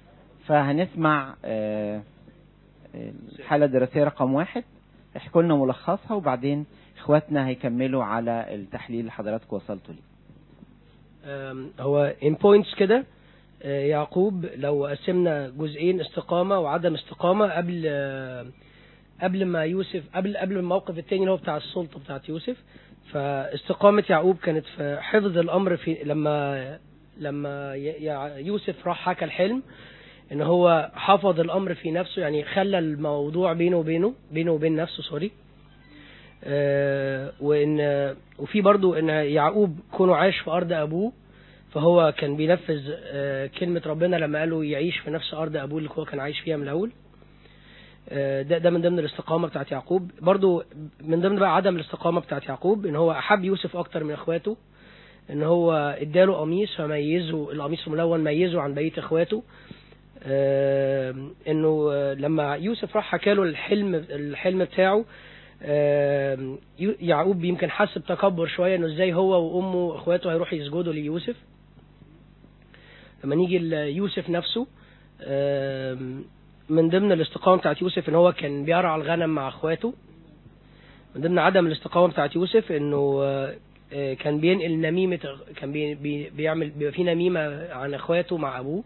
فهنسمع آه، الحالة الدراسية رقم واحد احكوا لنا ملخصها وبعدين اخواتنا هيكملوا على التحليل اللي حضراتكم وصلتوا ليه أم، هو in points كده آه، يعقوب لو قسمنا جزئين استقامة وعدم استقامة قبل آه، قبل ما يوسف قبل قبل الموقف التاني اللي هو بتاع السلطة بتاعت يوسف فاستقامة يعقوب كانت في حفظ الأمر في لما لما ي- يع- يوسف راح حكى الحلم ان هو حفظ الامر في نفسه يعني خلى الموضوع بينه وبينه بينه وبين نفسه سوري آه، وان وفي برضو ان يعقوب كونه عاش في ارض ابوه فهو كان بينفذ آه، كلمة ربنا لما قاله يعيش في نفس ارض ابوه اللي هو كان عايش فيها من الاول آه، ده ده من ضمن الاستقامة بتاعت يعقوب برضو من ضمن بقى عدم الاستقامة بتاعت يعقوب ان هو احب يوسف اكتر من اخواته ان هو اداله قميص فميزه القميص الملون ميزه عن بقية اخواته آه، انه آه، لما يوسف راح حكى له الحلم الحلم بتاعه آه، يو- يعقوب يمكن حس بتكبر شويه انه ازاي هو وامه واخواته هيروحوا يسجدوا ليوسف لما نيجي ليوسف نفسه آه، من ضمن الاستقامه بتاعت يوسف ان هو كان بيرعى الغنم مع اخواته من ضمن عدم الاستقامه بتاعت يوسف انه آه، آه، كان بينقل نميمه كان بي بي بيعمل بيبقى في نميمه عن اخواته مع ابوه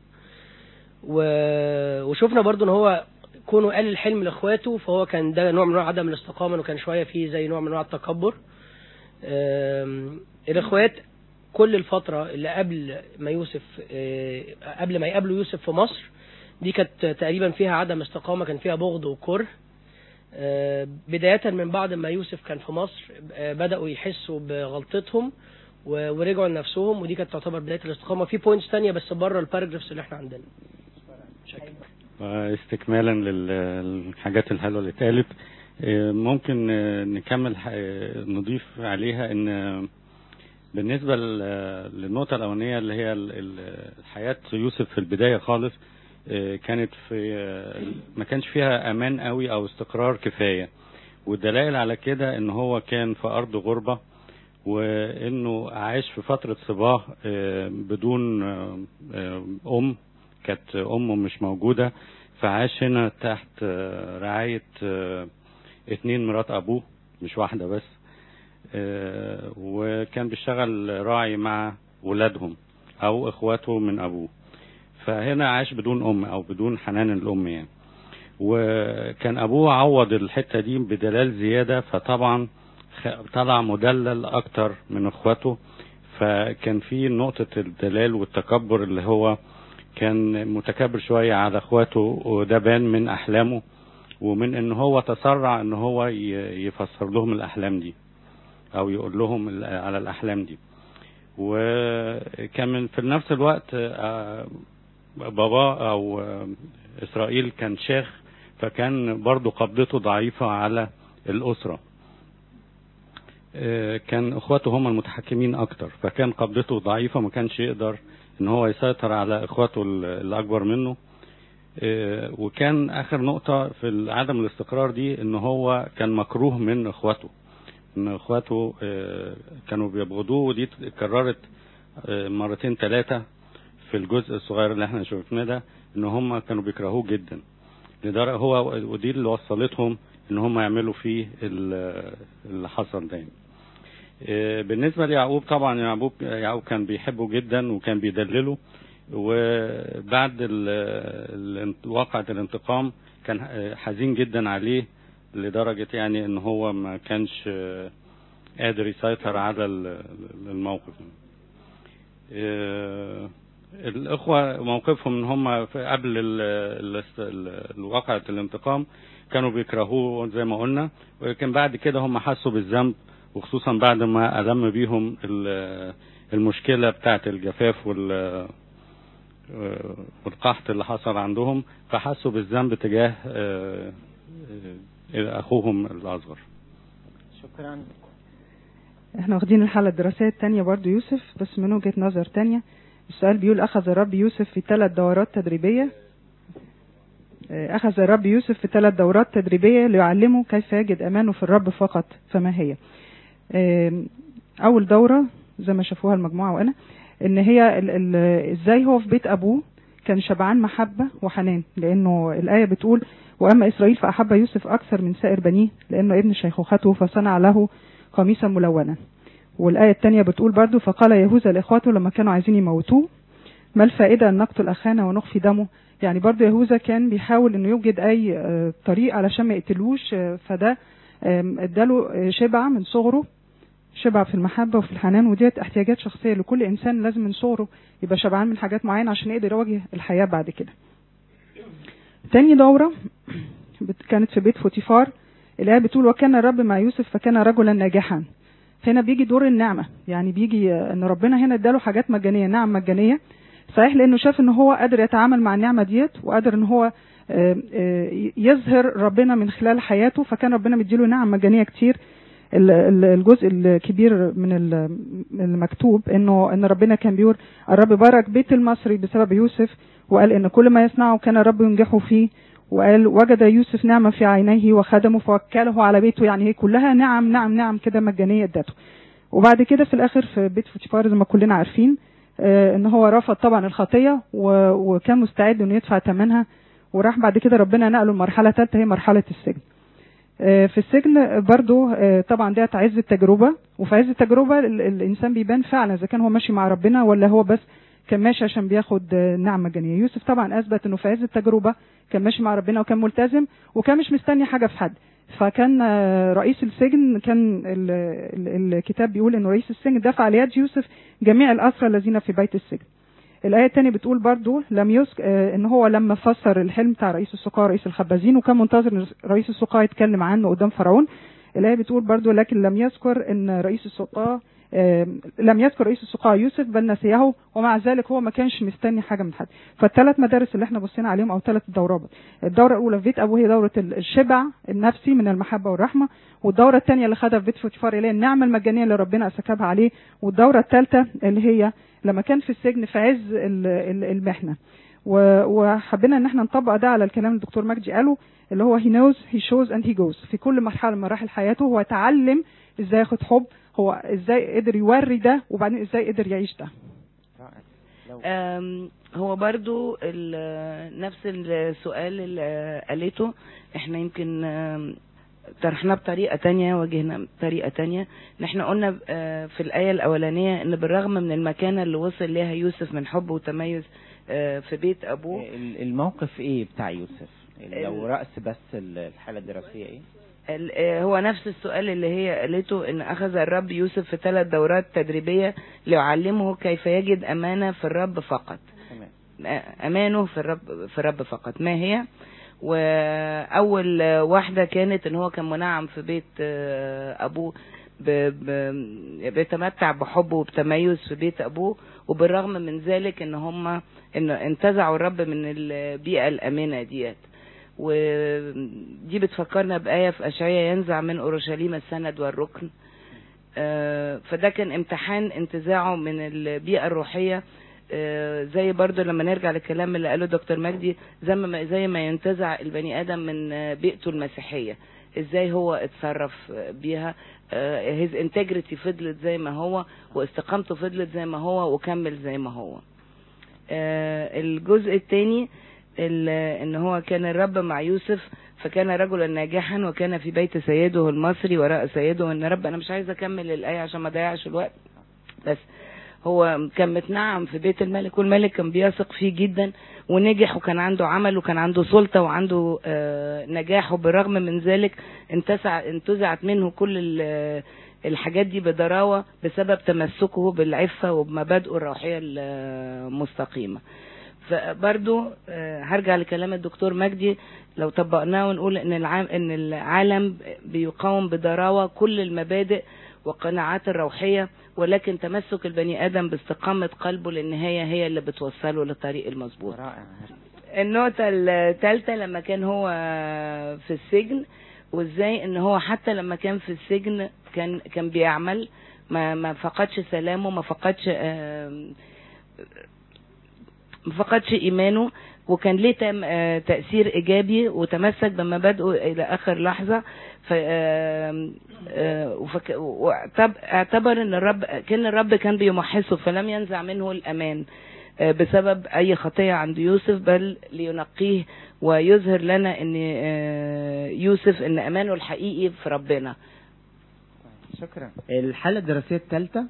و- وشفنا برضو ان هو كونه قال الحلم لاخواته فهو كان ده نوع من انواع عدم الاستقامه انه كان شويه فيه زي نوع من انواع التكبر آم، الاخوات كل الفتره اللي قبل ما يوسف آه، قبل ما يقابلوا يوسف في مصر دي كانت تقريبا فيها عدم استقامه كان فيها بغض وكره آه، بدايه من بعد ما يوسف كان في مصر آه، بداوا يحسوا بغلطتهم و- ورجعوا لنفسهم ودي كانت تعتبر بدايه الاستقامه في بوينتس تانية بس بره الباراجرافز اللي احنا عندنا شكرا استكمالا للحاجات الحلوه اللي اتقالت آه، ممكن آه، نكمل ح- آه، نضيف عليها ان آه، بالنسبه لل- للنقطه الاولانيه اللي هي ال- ال- حياه يوسف في البدايه خالص آه، كانت في آه، ما كانش فيها امان قوي او استقرار كفايه والدلائل على كده ان هو كان في ارض غربه وانه عاش في فتره صباه آه، بدون آه، آه، ام كانت امه مش موجوده فعاش هنا تحت آه، رعايه آه، اتنين مرات ابوه مش واحده بس آه، وكان بيشتغل راعي مع ولادهم او اخواته من ابوه فهنا عاش بدون ام او بدون حنان الام يعني وكان ابوه عوض الحته دي بدلال زياده فطبعا خ- طلع مدلل اكتر من اخواته فكان في نقطه الدلال والتكبر اللي هو كان متكبر شويه على اخواته وده بان من احلامه ومن ان هو تسرع ان هو ي- يفسر لهم الاحلام دي او يقول لهم ال- على الاحلام دي وكان من في نفس الوقت آه، بابا او آه، اسرائيل كان شيخ فكان برضو قبضته ضعيفة على الأسرة آه، كان اخواته هم المتحكمين اكتر فكان قبضته ضعيفة ما كانش يقدر ان هو يسيطر على اخواته ال- اللي اكبر منه آه، وكان اخر نقطة في عدم الاستقرار دي ان هو كان مكروه من اخواته ان اخواته آه، كانوا بيبغضوه ودي اتكررت آه، مرتين ثلاثة في الجزء الصغير اللي احنا شفناه ده ان هم كانوا بيكرهوه جدا لدرجة هو ودي اللي وصلتهم ان هم يعملوا فيه ال- اللي حصل ده يعني. آه، بالنسبة ليعقوب طبعا يعقوب يعقوب كان بيحبه جدا وكان بيدلله وبعد ال- ال- واقعة الانتقام كان آه، حزين جدا عليه لدرجة يعني ان هو ما كانش آه، قادر يسيطر على ال- الموقف آه، الإخوة موقفهم إن هم في- قبل ال- ال- ال- الواقعة الانتقام كانوا بيكرهوه زي ما قلنا ولكن بعد كده هم حسوا بالذنب وخصوصا بعد ما ألم بيهم ال- المشكلة بتاعة الجفاف وال والقحط اللي حصل عندهم فحسوا بالذنب تجاه آه، آه، أخوهم الأصغر شكرا احنا واخدين الحالة الدراسية التانية برضو يوسف بس من وجهة نظر تانية السؤال بيقول أخذ الرب يوسف في ثلاث دورات تدريبية اه، أخذ الرب يوسف في ثلاث دورات تدريبية ليعلمه كيف يجد أمانه في الرب فقط فما هي اه، أول دورة زي ما شافوها المجموعة وأنا إن هي ال- ال- إزاي هو في بيت أبوه كان شبعان محبة وحنان لأنه الآية بتقول وأما إسرائيل فأحب يوسف أكثر من سائر بنيه لأنه ابن شيخوخته فصنع له قميصا ملونا والآية الثانية بتقول برضو فقال يهوذا لإخواته لما كانوا عايزين يموتوه ما الفائدة أن نقتل أخانا ونخفي دمه يعني برضو يهوذا كان بيحاول أنه يوجد أي آه، طريق علشان ما يقتلوش آه، فده آم، اداله آه، شبع من صغره شبع في المحبة وفي الحنان وديت احتياجات شخصية لكل إنسان لازم من صغره يبقى شبعان من حاجات معينة عشان يقدر يواجه الحياة بعد كده تاني دورة بت- كانت في بيت فوتيفار الآية بتقول وكان الرب مع يوسف فكان رجلا ناجحا هنا بيجي دور النعمة يعني بيجي آه، ان ربنا هنا اداله حاجات مجانية نعم مجانية صحيح لانه شاف ان هو قادر يتعامل مع النعمة ديت وقادر ان هو آه، آه، يظهر ربنا من خلال حياته فكان ربنا مديله نعم مجانية كتير ال- ال- الجزء الكبير من ال- من المكتوب انه ان ربنا كان بيقول الرب بارك بيت المصري بسبب يوسف وقال ان كل ما يصنعه كان الرب ينجحه فيه وقال وجد يوسف نعمة في عينيه وخدمه فوكله على بيته يعني هي كلها نعم نعم نعم كده مجانية ادته وبعد كده في الاخر في بيت فوتيفار زي ما كلنا عارفين آه، ان هو رفض طبعا الخطية و- وكان مستعد انه يدفع ثمنها وراح بعد كده ربنا نقله لمرحلة ثالثة هي مرحلة السجن آه، في السجن برضو آه، طبعا ديت عز التجربة وفي عز التجربة ال- الإنسان بيبان فعلا إذا كان هو ماشي مع ربنا ولا هو بس كان ماشي عشان بياخد آه، نعمة جنية يوسف طبعا أثبت إنه في عز التجربة كان ماشي مع ربنا وكان ملتزم وكان مش مستني حاجة في حد فكان آه، رئيس السجن كان ال- ال- الكتاب بيقول إنه رئيس السجن دفع ليد يوسف جميع الأسرى الذين في بيت السجن الآية الثانية بتقول برضو لم يسك آه، إن هو لما فسر الحلم بتاع رئيس السقاة رئيس الخبازين وكان منتظر إن رئيس السقاة يتكلم عنه قدام فرعون الآية بتقول برضو لكن لم يذكر إن رئيس السقاة آه، لم يذكر رئيس السقاة يوسف بل نسيه ومع ذلك هو ما كانش مستني حاجة من حد فالثلاث مدارس اللي احنا بصينا عليهم أو ثلاث دورات الدورة الأولى في بيت أبوه هي دورة الشبع النفسي من المحبة والرحمة والدورة الثانية اللي خدها في بيت فوتيفار اللي هي النعمة المجانية اللي ربنا سكبها عليه والدورة الثالثة اللي هي لما كان في السجن في عز ال- ال- المحنة و- وحبينا ان احنا نطبق ده على الكلام اللي الدكتور مجدي قاله اللي هو he knows he shows and he goes في كل مرحله من مراحل حياته هو اتعلم ازاي ياخد حب هو ازاي قدر يوري ده وبعدين ازاي قدر يعيش ده لو أم، هو برضو ال- نفس السؤال اللي قالته احنا يمكن أم، طرحناه بطريقة تانية واجهنا بطريقة تانية ان احنا قلنا آه، في الآية الأولانية ان بالرغم من المكانة اللي وصل ليها يوسف من حب وتميز آه، في بيت أبوه ال- الموقف ايه بتاع يوسف لو ال- رأس بس ال- الحالة الدراسية ايه ال- آه، هو نفس السؤال اللي هي قالته ان اخذ الرب يوسف في ثلاث دورات تدريبية ليعلمه كيف يجد امانة في الرب فقط تمام امانه في الرب في الرب فقط ما هي واول واحده كانت ان هو كان منعم في بيت آه، ابوه ب- ب- بيتمتع بحب وبتميز في بيت ابوه وبالرغم من ذلك ان هم ان انتزعوا الرب من البيئه الامنه ديت ودي بتفكرنا بآية في أشعياء ينزع من أورشليم السند والركن آه، فده كان امتحان انتزاعه من البيئة الروحية آه، زي برضو لما نرجع للكلام اللي قاله دكتور مجدي زي ما زي ما ينتزع البني ادم من آه، بيئته المسيحيه ازاي هو اتصرف آه، بيها هيز انتجريتي فضلت زي ما هو واستقامته فضلت زي ما هو وكمل زي ما هو آه، الجزء الثاني ان هو كان الرب مع يوسف فكان رجلا ناجحا وكان في بيت سيده المصري وراء سيده ان رب انا مش عايزه اكمل الايه عشان ما اضيعش الوقت بس هو كان متنعم في بيت الملك والملك كان بيثق فيه جدا ونجح وكان عنده عمل وكان عنده سلطه وعنده آه، نجاح وبالرغم من ذلك انتزع انتزعت منه كل ال- الحاجات دي بضراوه بسبب تمسكه بالعفه وبمبادئه الروحيه المستقيمه فبرضو آه، هرجع لكلام الدكتور مجدي لو طبقناه ونقول ان العالم ان العالم بيقاوم بضراوه كل المبادئ والقناعات الروحيه ولكن تمسك البني ادم باستقامه قلبه للنهايه هي اللي بتوصله للطريق المظبوط رائع النقطة الثالثة لما كان هو في السجن وازاي ان هو حتى لما كان في السجن كان كان بيعمل ما ما فقدش سلامه ما فقدش آم، ما فقدش ايمانه وكان ليه تم- آه، تأثير ايجابي وتمسك بمبادئه الى اخر لحظة ف آم، آه، وفك- واعتب- اعتبر ان الرب كان الرب كان بيمحصه فلم ينزع منه الامان آه، بسبب اي خطية عند يوسف بل لينقيه ويظهر لنا ان آه، يوسف ان امانه الحقيقي في ربنا شكرا الحالة الدراسية الثالثة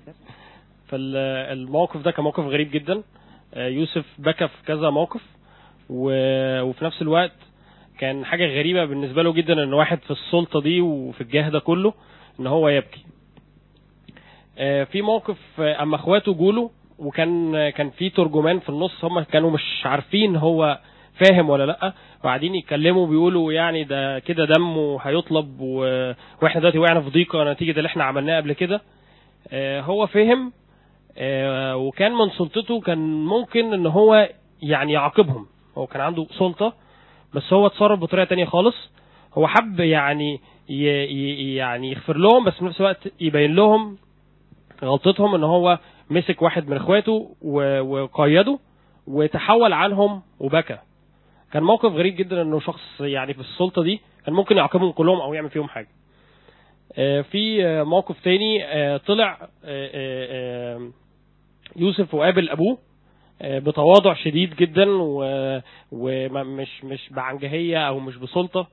فالموقف ده كان موقف غريب جدا آه، يوسف بكى في كذا موقف و- وفي نفس الوقت كان حاجة غريبة بالنسبة له جدا ان واحد في السلطة دي وفي الجاه ده كله ان هو يبكي آه، في موقف آه، اما اخواته جوله وكان آه، كان في ترجمان في النص هم كانوا مش عارفين هو فاهم ولا لا وقاعدين يتكلموا بيقولوا يعني ده كده دمه هيطلب و... واحنا دلوقتي وقعنا في ضيقه نتيجه اللي احنا عملناه قبل كده آه، هو فهم آه، وكان من سلطته كان ممكن ان هو يعني يعاقبهم هو كان عنده سلطة بس هو اتصرف بطريقة تانية خالص هو حب يعني ي ي يعني يغفر لهم بس في نفس الوقت يبين لهم غلطتهم ان هو مسك واحد من اخواته و- وقيده وتحول عنهم وبكى كان موقف غريب جدا انه شخص يعني في السلطة دي كان ممكن يعاقبهم كلهم او يعمل فيهم حاجة آه، في آه، موقف تاني آه، طلع آه، آه، آه، يوسف وقابل ابوه آه، بتواضع شديد جدا و- ومش مش بعنجهيه او مش بسلطه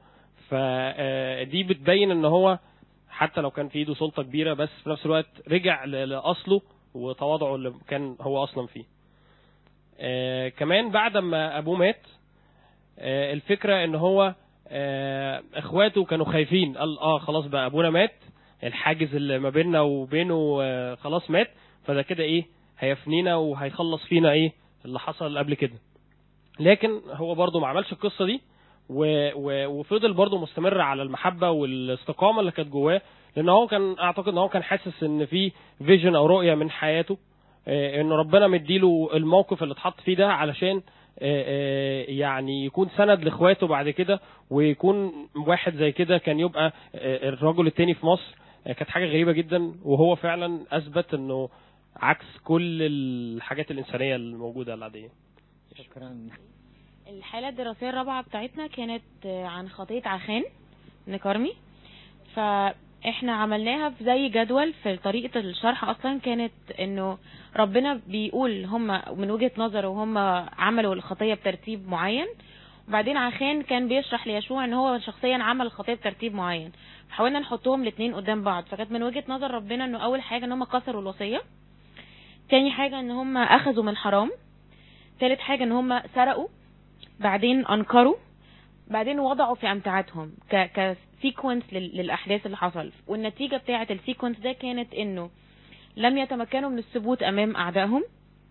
فدي بتبين ان هو حتى لو كان في ايده سلطه كبيره بس في نفس الوقت رجع ل- لاصله وتواضعه اللي كان هو اصلا فيه آه، كمان بعد ما ابوه مات آه، الفكره ان هو آه، اخواته كانوا خايفين قال اه خلاص بقى ابونا مات الحاجز اللي ما بيننا وبينه آه، خلاص مات فده كده ايه هيفنينا وهيخلص فينا ايه اللي حصل قبل كده لكن هو برضه ما عملش القصه دي و... و... وفضل برضه مستمر على المحبه والاستقامه اللي كانت جواه لان هو كان اعتقد ان هو كان حاسس ان في فيجن او رؤيه من حياته آه، ان ربنا مديله الموقف اللي اتحط فيه ده علشان آه، آه، يعني يكون سند لاخواته بعد كده ويكون واحد زي كده كان يبقى آه، الرجل التاني في مصر آه، كانت حاجه غريبه جدا وهو فعلا اثبت انه عكس كل الحاجات الانسانيه الموجوده العاديه شكرا الحالة الدراسية الرابعة بتاعتنا كانت آه، عن خطية عخان بن كرمي فاحنا عملناها في زي جدول في طريقة الشرح اصلا كانت انه ربنا بيقول هم من وجهة نظره هم عملوا الخطية بترتيب معين وبعدين عخان كان بيشرح ليشوع ان هو شخصيا عمل الخطية بترتيب معين فحاولنا نحطهم الاثنين قدام بعض فكانت من وجهة نظر ربنا انه اول حاجة ان هم كسروا الوصية تاني حاجة ان هم اخذوا من حرام تالت حاجة ان هم سرقوا بعدين انكروا بعدين وضعوا في امتعتهم ك كسيكونس للاحداث اللي حصل والنتيجه بتاعه السيكونس ده كانت انه لم يتمكنوا من الثبوت امام اعدائهم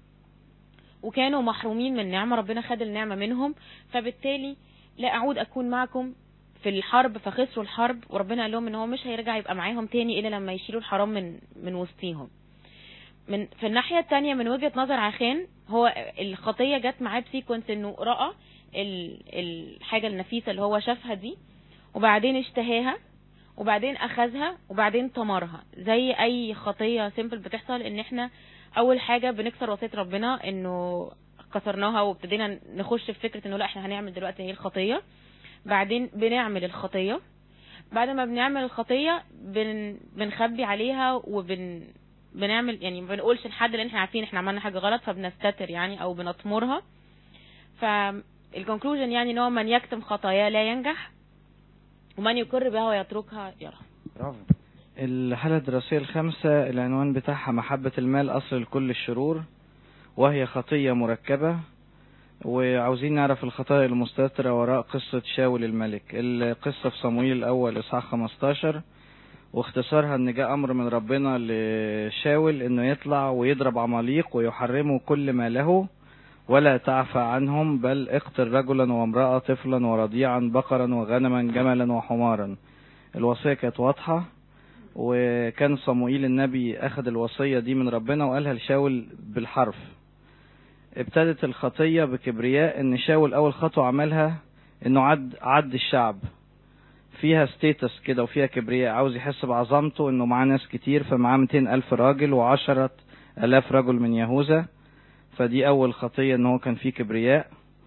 وكانوا محرومين من نعمه ربنا خد النعمه منهم فبالتالي لا اعود اكون معكم في الحرب فخسروا الحرب وربنا قال لهم ان هو مش هيرجع يبقى معاهم تاني الا لما يشيلوا الحرام من من وسطيهم من في الناحيه التانية من وجهه نظر عخان هو الخطيه جت معاه بسيكونس انه راى ال- الحاجه النفيسه اللي هو شافها دي وبعدين اشتهاها وبعدين اخذها وبعدين طمرها زي اي خطيه سيمبل بتحصل ان احنا اول حاجه بنكسر وصيه ربنا انه كسرناها وابتدينا نخش في فكره انه لا احنا هنعمل دلوقتي هي الخطيه بعدين بنعمل الخطيه بعد ما بنعمل الخطيه بن بنخبي عليها وبن بنعمل يعني ما بنقولش لحد لان احنا عارفين احنا عملنا حاجه غلط فبنستتر يعني او بنطمرها فالكونكلوجن يعني ان هو من يكتم خطاياه لا ينجح ومن يقر بها ويتركها يرى برافو الحالة الدراسية الخامسة العنوان بتاعها محبة المال أصل لكل الشرور وهي خطية مركبة وعاوزين نعرف الخطايا المستترة وراء قصة شاول الملك القصة في صمويل الأول إصحاح 15 واختصارها ان جاء امر من ربنا لشاول انه يطلع ويضرب عماليق ويحرموا كل ما له ولا تعفى عنهم بل اقتل رجلا وامرأة طفلا ورضيعا بقرا وغنما جملا وحمارا الوصية كانت واضحة وكان صموئيل النبي اخذ الوصية دي من ربنا وقالها لشاول بالحرف ابتدت الخطية بكبرياء ان شاول اول خطوة عملها انه عد عد الشعب فيها ستيتس كده وفيها كبرياء عاوز يحس بعظمته انه معاه ناس كتير فمعاه 200 الف راجل وعشرة الاف رجل من يهوذا فدي اول خطية ان هو كان فيه كبرياء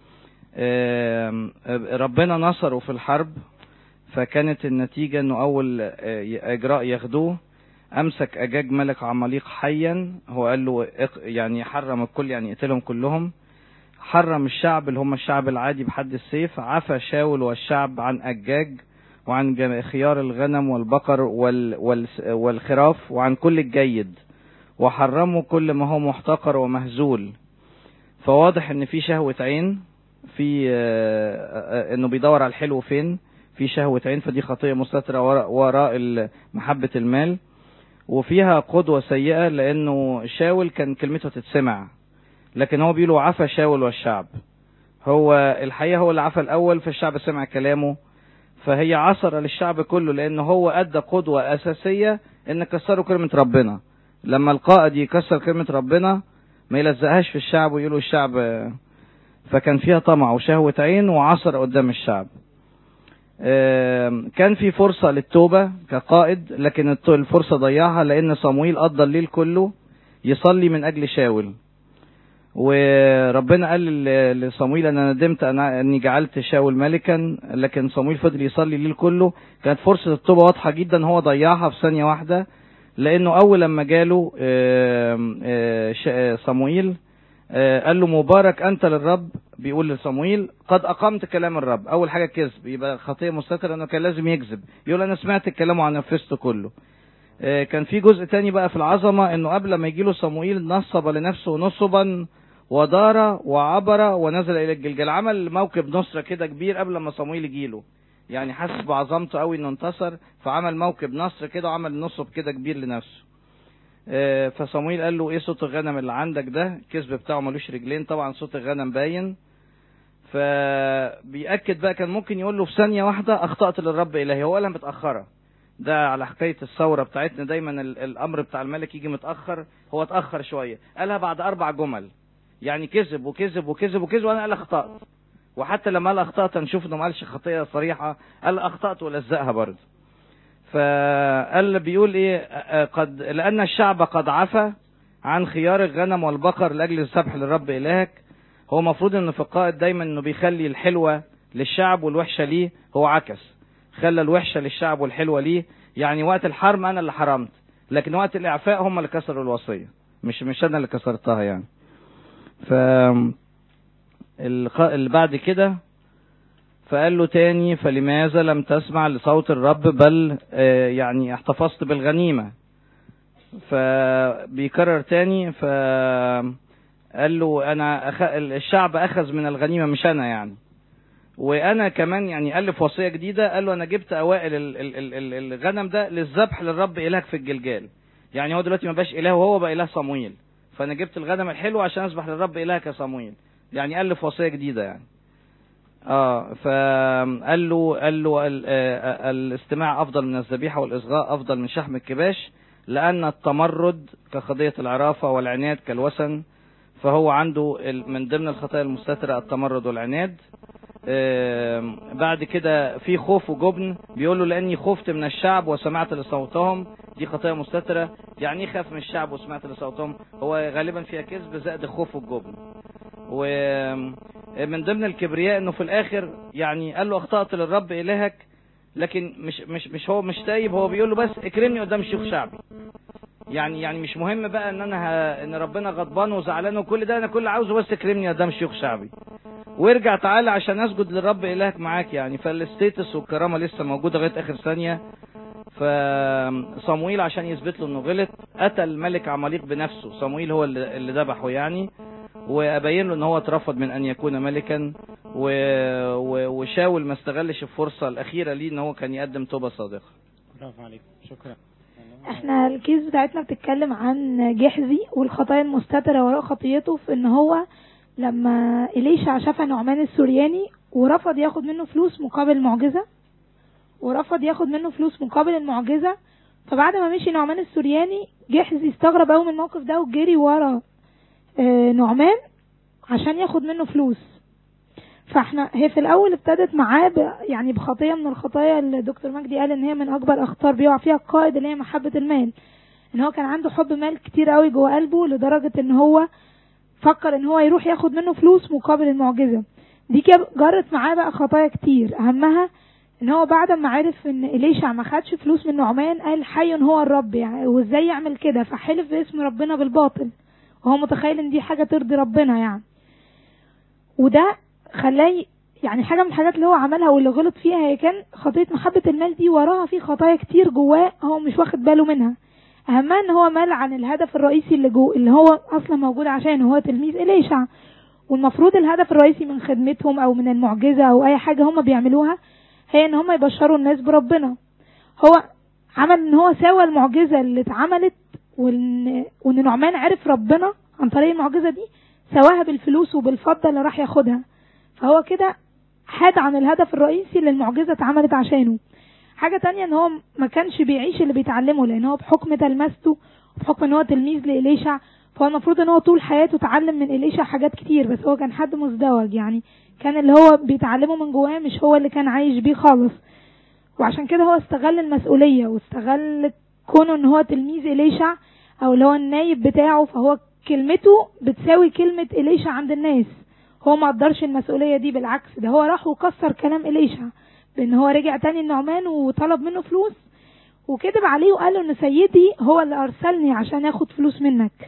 ربنا نصره في الحرب فكانت النتيجة انه اول اجراء ياخدوه امسك اجاج ملك عماليق حيا هو قال له يعني حرم الكل يعني يقتلهم كلهم حرم الشعب اللي هم الشعب العادي بحد السيف عفى شاول والشعب عن اجاج وعن خيار الغنم والبقر وال وال والخراف وعن كل الجيد وحرموا كل ما هو محتقر ومهزول فواضح ان في شهوة عين في انه بيدور على الحلو فين في شهوة عين فدي خطية مستترة وراء, وراء محبة المال وفيها قدوة سيئة لانه شاول كان كلمته تتسمع لكن هو بيقولوا عفى شاول والشعب هو الحقيقة هو اللي عفى الاول فالشعب سمع كلامه فهي عصرة للشعب كله لان هو ادى قدوة اساسية ان كسروا كلمة ربنا لما القائد يكسر كلمة ربنا ما يلزقهاش في الشعب ويقولوا الشعب فكان فيها طمع وشهوة عين وعصر قدام الشعب كان في فرصة للتوبة كقائد لكن الفرصة ضيعها لان صمويل قضى الليل كله يصلي من اجل شاول وربنا قال لصمويل انا ندمت أنا اني جعلت شاول ملكا لكن صمويل فضل يصلي الليل كله كانت فرصة التوبة واضحة جدا هو ضيعها في ثانية واحدة لانه اول لما جاله صمويل قال له مبارك انت للرب بيقول لصمويل قد اقمت كلام الرب اول حاجة كذب يبقى خطية مستترة انه كان لازم يكذب يقول انا سمعت الكلام ونفذته كله كان في جزء تاني بقى في العظمة انه قبل ما يجيله صموئيل نصب لنفسه نصبا ودار وعبر ونزل الى الجلجل عمل موكب نصرة كده كبير قبل ما صموئيل يجيله يعني حس بعظمته قوي انه انتصر فعمل موكب نصر كده وعمل نصب كده كبير لنفسه فصموئيل قال له ايه صوت الغنم اللي عندك ده الكذب بتاعه ملوش رجلين طبعا صوت الغنم باين فبيأكد بقى كان ممكن يقول له في ثانية واحدة اخطأت للرب الهي هو قالها متأخرة ده على حكاية الثورة بتاعتنا دايما الامر بتاع الملك يجي متأخر هو اتأخر شوية قالها بعد اربع جمل يعني كذب وكذب وكذب وكذب وانا قال اخطأت وحتى لما قال اخطأت نشوف انه ما قالش خطية صريحة قال اخطأت ولزقها برضه فقال بيقول ايه قد لان الشعب قد عفى عن خيار الغنم والبقر لاجل الذبح للرب الهك هو المفروض انه في القائد دايما انه بيخلي الحلوة للشعب والوحشة ليه هو عكس خلى الوحشة للشعب والحلوة ليه يعني وقت الحرم انا اللي حرمت لكن وقت الاعفاء هم اللي كسروا الوصية مش مش انا اللي كسرتها يعني ف اللي بعد كده فقال له تاني فلماذا لم تسمع لصوت الرب بل يعني احتفظت بالغنيمة فبيكرر تاني فقال له انا أخ... الشعب اخذ من الغنيمة مش انا يعني وانا كمان يعني الف وصية جديدة قال له انا جبت اوائل ال... ال... ال... الغنم ده للذبح للرب الهك في الجلجال يعني هو دلوقتي ما بقاش اله وهو بقى اله صمويل فانا جبت الغنم الحلو عشان اذبح للرب الهك يا صمويل يعني الف وصية جديدة يعني اه فقال له قال له ال... آه الاستماع افضل من الذبيحه والاصغاء افضل من شحم الكباش لان التمرد كقضيه العرافه والعناد كالوثن فهو عنده من ضمن الخطايا المستتره التمرد والعناد آم، بعد كده في خوف وجبن بيقول له لاني خفت من الشعب وسمعت لصوتهم دي خطيه مستتره يعني ايه خاف من الشعب وسمعت لصوتهم هو غالبا فيها كذب زائد الخوف والجبن ومن ضمن الكبرياء انه في الاخر يعني قال له اخطات للرب الهك لكن مش مش مش هو مش تايب هو بيقول له بس اكرمني قدام شيوخ شعبي يعني يعني مش مهم بقى ان انا ه... ان ربنا غضبان وزعلان وكل ده انا كل اللي عاوزه بس اكرمني قدام شيوخ شعبي وارجع تعالى عشان اسجد للرب الهك معاك يعني فالستيتس والكرامه لسه موجوده لغايه اخر ثانيه فصمويل عشان يثبت له انه غلط قتل الملك عماليق بنفسه صمويل هو اللي اللي ذبحه يعني وابين له ان هو اترفض من ان يكون ملكا و... و... وشاول ما استغلش الفرصه الاخيره ليه ان هو كان يقدم توبه صادقه برافو عليك شكرا احنا الكيس بتاعتنا بتتكلم عن جحزي والخطايا المستترة وراء خطيته في ان هو لما إليشع شاف نعمان السورياني ورفض ياخد منه فلوس مقابل معجزة ورفض ياخد منه فلوس مقابل المعجزة فبعد ما مشي نعمان السورياني جحزي استغرب قوي من الموقف ده وجري ورا آه، نعمان عشان ياخد منه فلوس فاحنا هي في الاول ابتدت معاه ب- يعني بخطيه من الخطايا اللي دكتور مجدي قال ان هي من اكبر الاخطار بيقع فيها القائد اللي هي محبه المال ان هو كان عنده حب مال كتير قوي جوه قلبه لدرجه ان هو فكر ان هو يروح ياخد منه فلوس مقابل المعجزه دي كده جرت معاه بقى خطايا كتير اهمها ان هو بعد ما عرف ان اليشع ما خدش فلوس من نعمان قال حي هو الرب يعني وازاي يعمل كده فحلف باسم ربنا بالباطل وهو متخيل ان دي حاجه ترضي ربنا يعني وده خلاه يعني حاجه من الحاجات اللي هو عملها واللي غلط فيها هي كان خطيه محبه المال دي وراها في خطايا كتير جواه هو مش واخد باله منها اهمها ان هو مال عن الهدف الرئيسي اللي جو اللي هو اصلا موجود عشانه هو تلميذ اليشع والمفروض الهدف الرئيسي من خدمتهم او من المعجزه او اي حاجه هم بيعملوها هي ان هم يبشروا الناس بربنا هو عمل ان هو سوى المعجزه اللي اتعملت وان وان نعمان عرف ربنا عن طريق المعجزه دي سواها بالفلوس وبالفضه اللي راح ياخدها فهو كده حاد عن الهدف الرئيسي اللي المعجزه اتعملت عشانه حاجه تانية ان هو ما كانش بيعيش اللي بيتعلمه لان هو بحكم تلمسته وبحكم ان هو تلميذ لإليشع فهو المفروض ان هو طول حياته اتعلم من إليشع حاجات كتير بس هو كان حد مزدوج يعني كان اللي هو بيتعلمه من جواه مش هو اللي كان عايش بيه خالص وعشان كده هو استغل المسؤولية واستغل كونه ان هو تلميذ إليشع او اللي هو النايب بتاعه فهو كلمته بتساوي كلمة إليشع عند الناس هو ما قدرش المسؤولية دي بالعكس ده هو راح وكسر كلام إليشع بان هو رجع تاني النعمان وطلب منه فلوس وكذب عليه وقال له ان سيدي هو اللي ارسلني عشان ياخد فلوس منك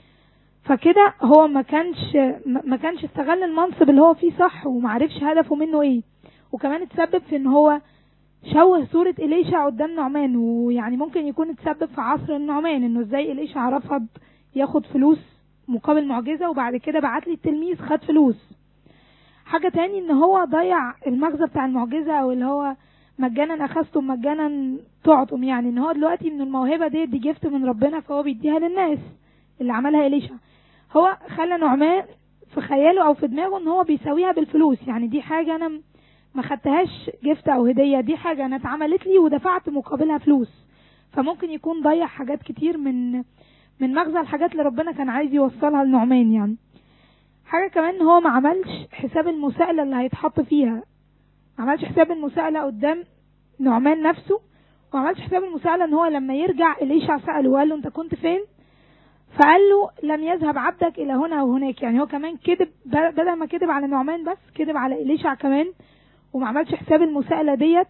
فكده هو ما كانش ما كانش استغل المنصب اللي هو فيه صح ومعرفش هدفه منه ايه وكمان اتسبب في ان هو شوه صورة إليشع قدام نعمان ويعني ممكن يكون اتسبب في عصر النعمان انه ازاي إليشع رفض ياخد فلوس مقابل معجزة وبعد كده بعت لي التلميذ خد فلوس حاجة تاني ان هو ضيع المغزى بتاع المعجزة او اللي هو مجانا اخذتم مجانا تعطم يعني ان هو دلوقتي من الموهبة دي دي جفت من ربنا فهو بيديها للناس اللي عملها إليشع هو خلى نعمان في خياله او في دماغه ان هو بيساويها بالفلوس يعني دي حاجة انا ما خدتهاش جفت او هدية دي حاجة انا اتعملت لي ودفعت مقابلها فلوس فممكن يكون ضيع حاجات كتير من من مغزى الحاجات اللي ربنا كان عايز يوصلها لنعمان يعني حاجة كمان ان هو ما عملش حساب المساءلة اللي هيتحط فيها ما عملش حساب المساءلة قدام نعمان نفسه وما عملش حساب المساءلة ان هو لما يرجع إليشع سأله وقال له انت كنت فين فقال له لم يذهب عبدك الى هنا او هناك يعني هو كمان كذب بدل ما كذب على نعمان بس كذب على إليشع كمان وما عملش حساب المساءلة ديت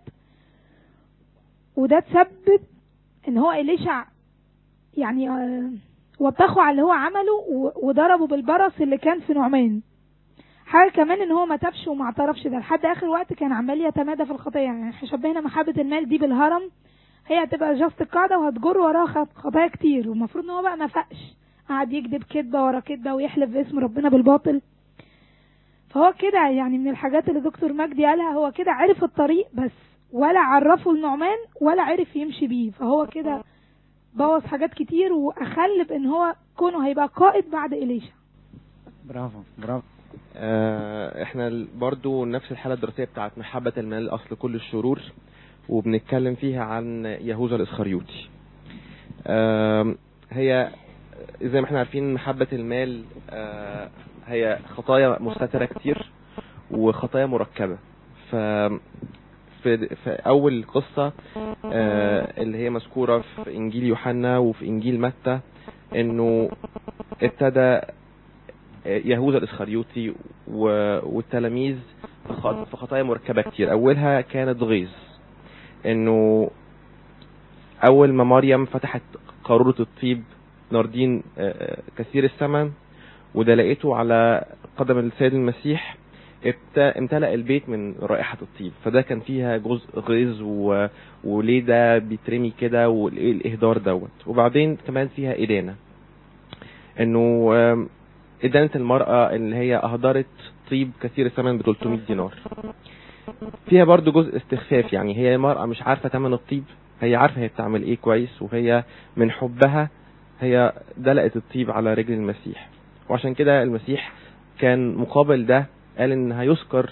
وده تسبب ان هو إليشع يعني آه وبخوا على اللي هو عمله وضربه بالبرص اللي كان في نعمان حاجه كمان ان هو ما تابش وما اعترفش ده لحد اخر وقت كان عمال يتمادى في الخطيه يعني احنا شبهنا محبه المال دي بالهرم هي هتبقى جاست القاعده وهتجر وراها خطايا كتير والمفروض ان هو بقى ما فقش قعد يكذب كذبه ورا كذبه ويحلف باسم ربنا بالباطل فهو كده يعني من الحاجات اللي دكتور مجدي قالها هو كده عرف الطريق بس ولا عرفه النعمان ولا عرف يمشي بيه فهو كده بوظ حاجات كتير واخل بان هو كونه هيبقى قائد بعد إليشا برافو برافو آه احنا برضو نفس الحالة الدراسية بتاعت محبة المال اصل كل الشرور وبنتكلم فيها عن يهوذا الاسخريوطي آه هي زي ما احنا عارفين محبة المال آه هي خطايا مستترة كتير وخطايا مركبة ف في, في أول قصة آه، اللي هي مذكورة في إنجيل يوحنا وفي إنجيل متى إنه ابتدى يهوذا الإسخريوطي و- والتلاميذ في خط- في خطايا مركبة كتير أولها كانت غيظ إنه أول ما مريم فتحت قارورة الطيب ناردين آه، آه، كثير الثمن وده لقيته على قدم السيد المسيح ابت- امتلأ البيت من رائحة الطيب فده كان فيها جزء غيظ و... وليه ده بيترمي كده وايه الاهدار دوت وبعدين كمان فيها إدانة انه آم، إدانة المرأة اللي هي أهدرت طيب كثير الثمن ب 300 دينار فيها برضو جزء استخفاف يعني هي المرأة مش عارفة ثمن الطيب هي عارفة هي بتعمل ايه كويس وهي من حبها هي دلقت الطيب على رجل المسيح وعشان كده المسيح كان مقابل ده قال ان هيذكر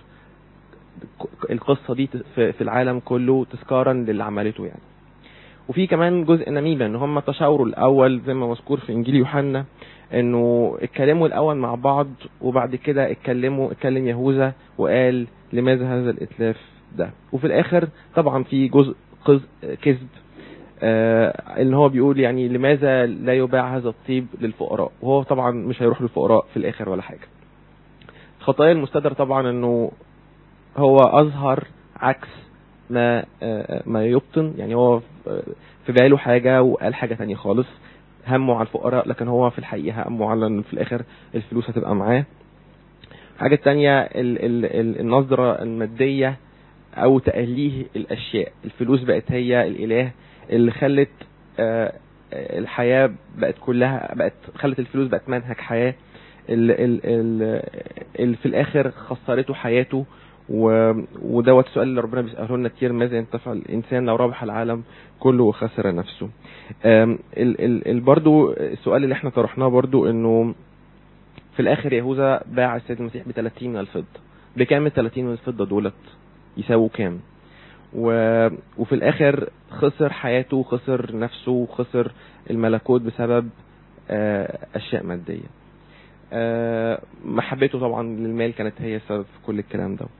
القصة دي في في العالم كله تذكارا للي عملته يعني وفي كمان جزء نميمة ان هم تشاوروا الاول زي ما مذكور في انجيل يوحنا انه اتكلموا الاول مع بعض وبعد كده اتكلموا اتكلم يهوذا وقال لماذا هذا الاتلاف ده وفي الاخر طبعا في جزء قز- كذب آه ان هو بيقول يعني لماذا لا يباع هذا الطيب للفقراء وهو طبعا مش هيروح للفقراء في الاخر ولا حاجه خطايا المستدر طبعا انه هو اظهر عكس ما آه، ما يبطن يعني هو في باله حاجه وقال حاجه تانية خالص همه على الفقراء لكن هو في الحقيقه همه على ان في الاخر الفلوس هتبقى معاه الحاجه التانية ال- ال- ال- النظره الماديه او تأليه الاشياء الفلوس بقت هي الاله اللي خلت آه، آه، الحياه بقت كلها بقت خلت الفلوس بقت منهج حياه اللي, اللي, اللي في الاخر خسرته حياته و... ودوت السؤال اللي ربنا بيساله لنا كتير ماذا ينتفع الانسان لو ربح العالم كله وخسر نفسه آم، ال... ال... ال... برضو السؤال اللي احنا طرحناه برضو انه في الاخر يهوذا باع السيد المسيح ب 30 من الفضه بكام ال 30 من الفضه دولت يساووا كام و... وفي الاخر خسر حياته خسر نفسه خسر الملكوت بسبب آه، اشياء ماديه آه، محبته طبعا للمال كانت هي السبب في كل الكلام دوت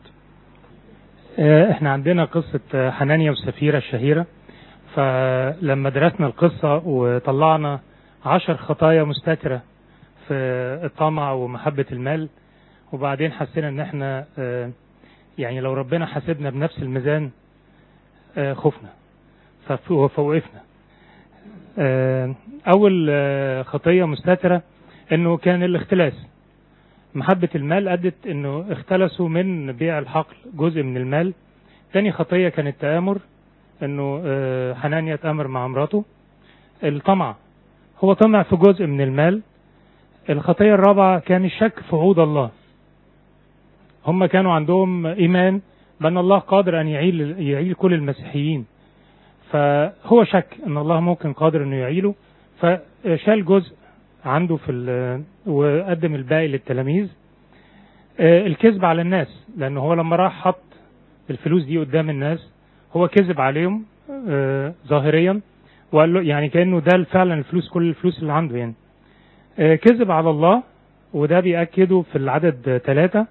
آه، احنا عندنا قصة آه، حنانيا وسفيرة الشهيرة فلما درسنا القصة وطلعنا عشر خطايا مستترة في الطمع ومحبة المال وبعدين حسينا ان احنا آه، يعني لو ربنا حاسبنا بنفس الميزان آه، خفنا فف- فوقفنا آه، اول آه، خطية مستترة انه كان الاختلاس محبة المال أدت أنه اختلسوا من بيع الحقل جزء من المال تاني خطية كان التآمر أنه آه، حنانيا تآمر مع مراته الطمع هو طمع في جزء من المال الخطية الرابعة كان الشك في وعود الله هم كانوا عندهم إيمان بأن الله قادر أن يعيل, يعيل كل المسيحيين فهو شك أن الله ممكن قادر أنه يعيله فشال جزء عنده في ال- وقدم الباقي للتلاميذ آه، الكذب على الناس لأنه هو لما راح حط الفلوس دي قدام الناس هو كذب عليهم آه، ظاهريا وقال له يعني كأنه ده فعلا الفلوس كل الفلوس اللي عنده يعني آه، كذب على الله وده بيأكده في العدد ثلاثة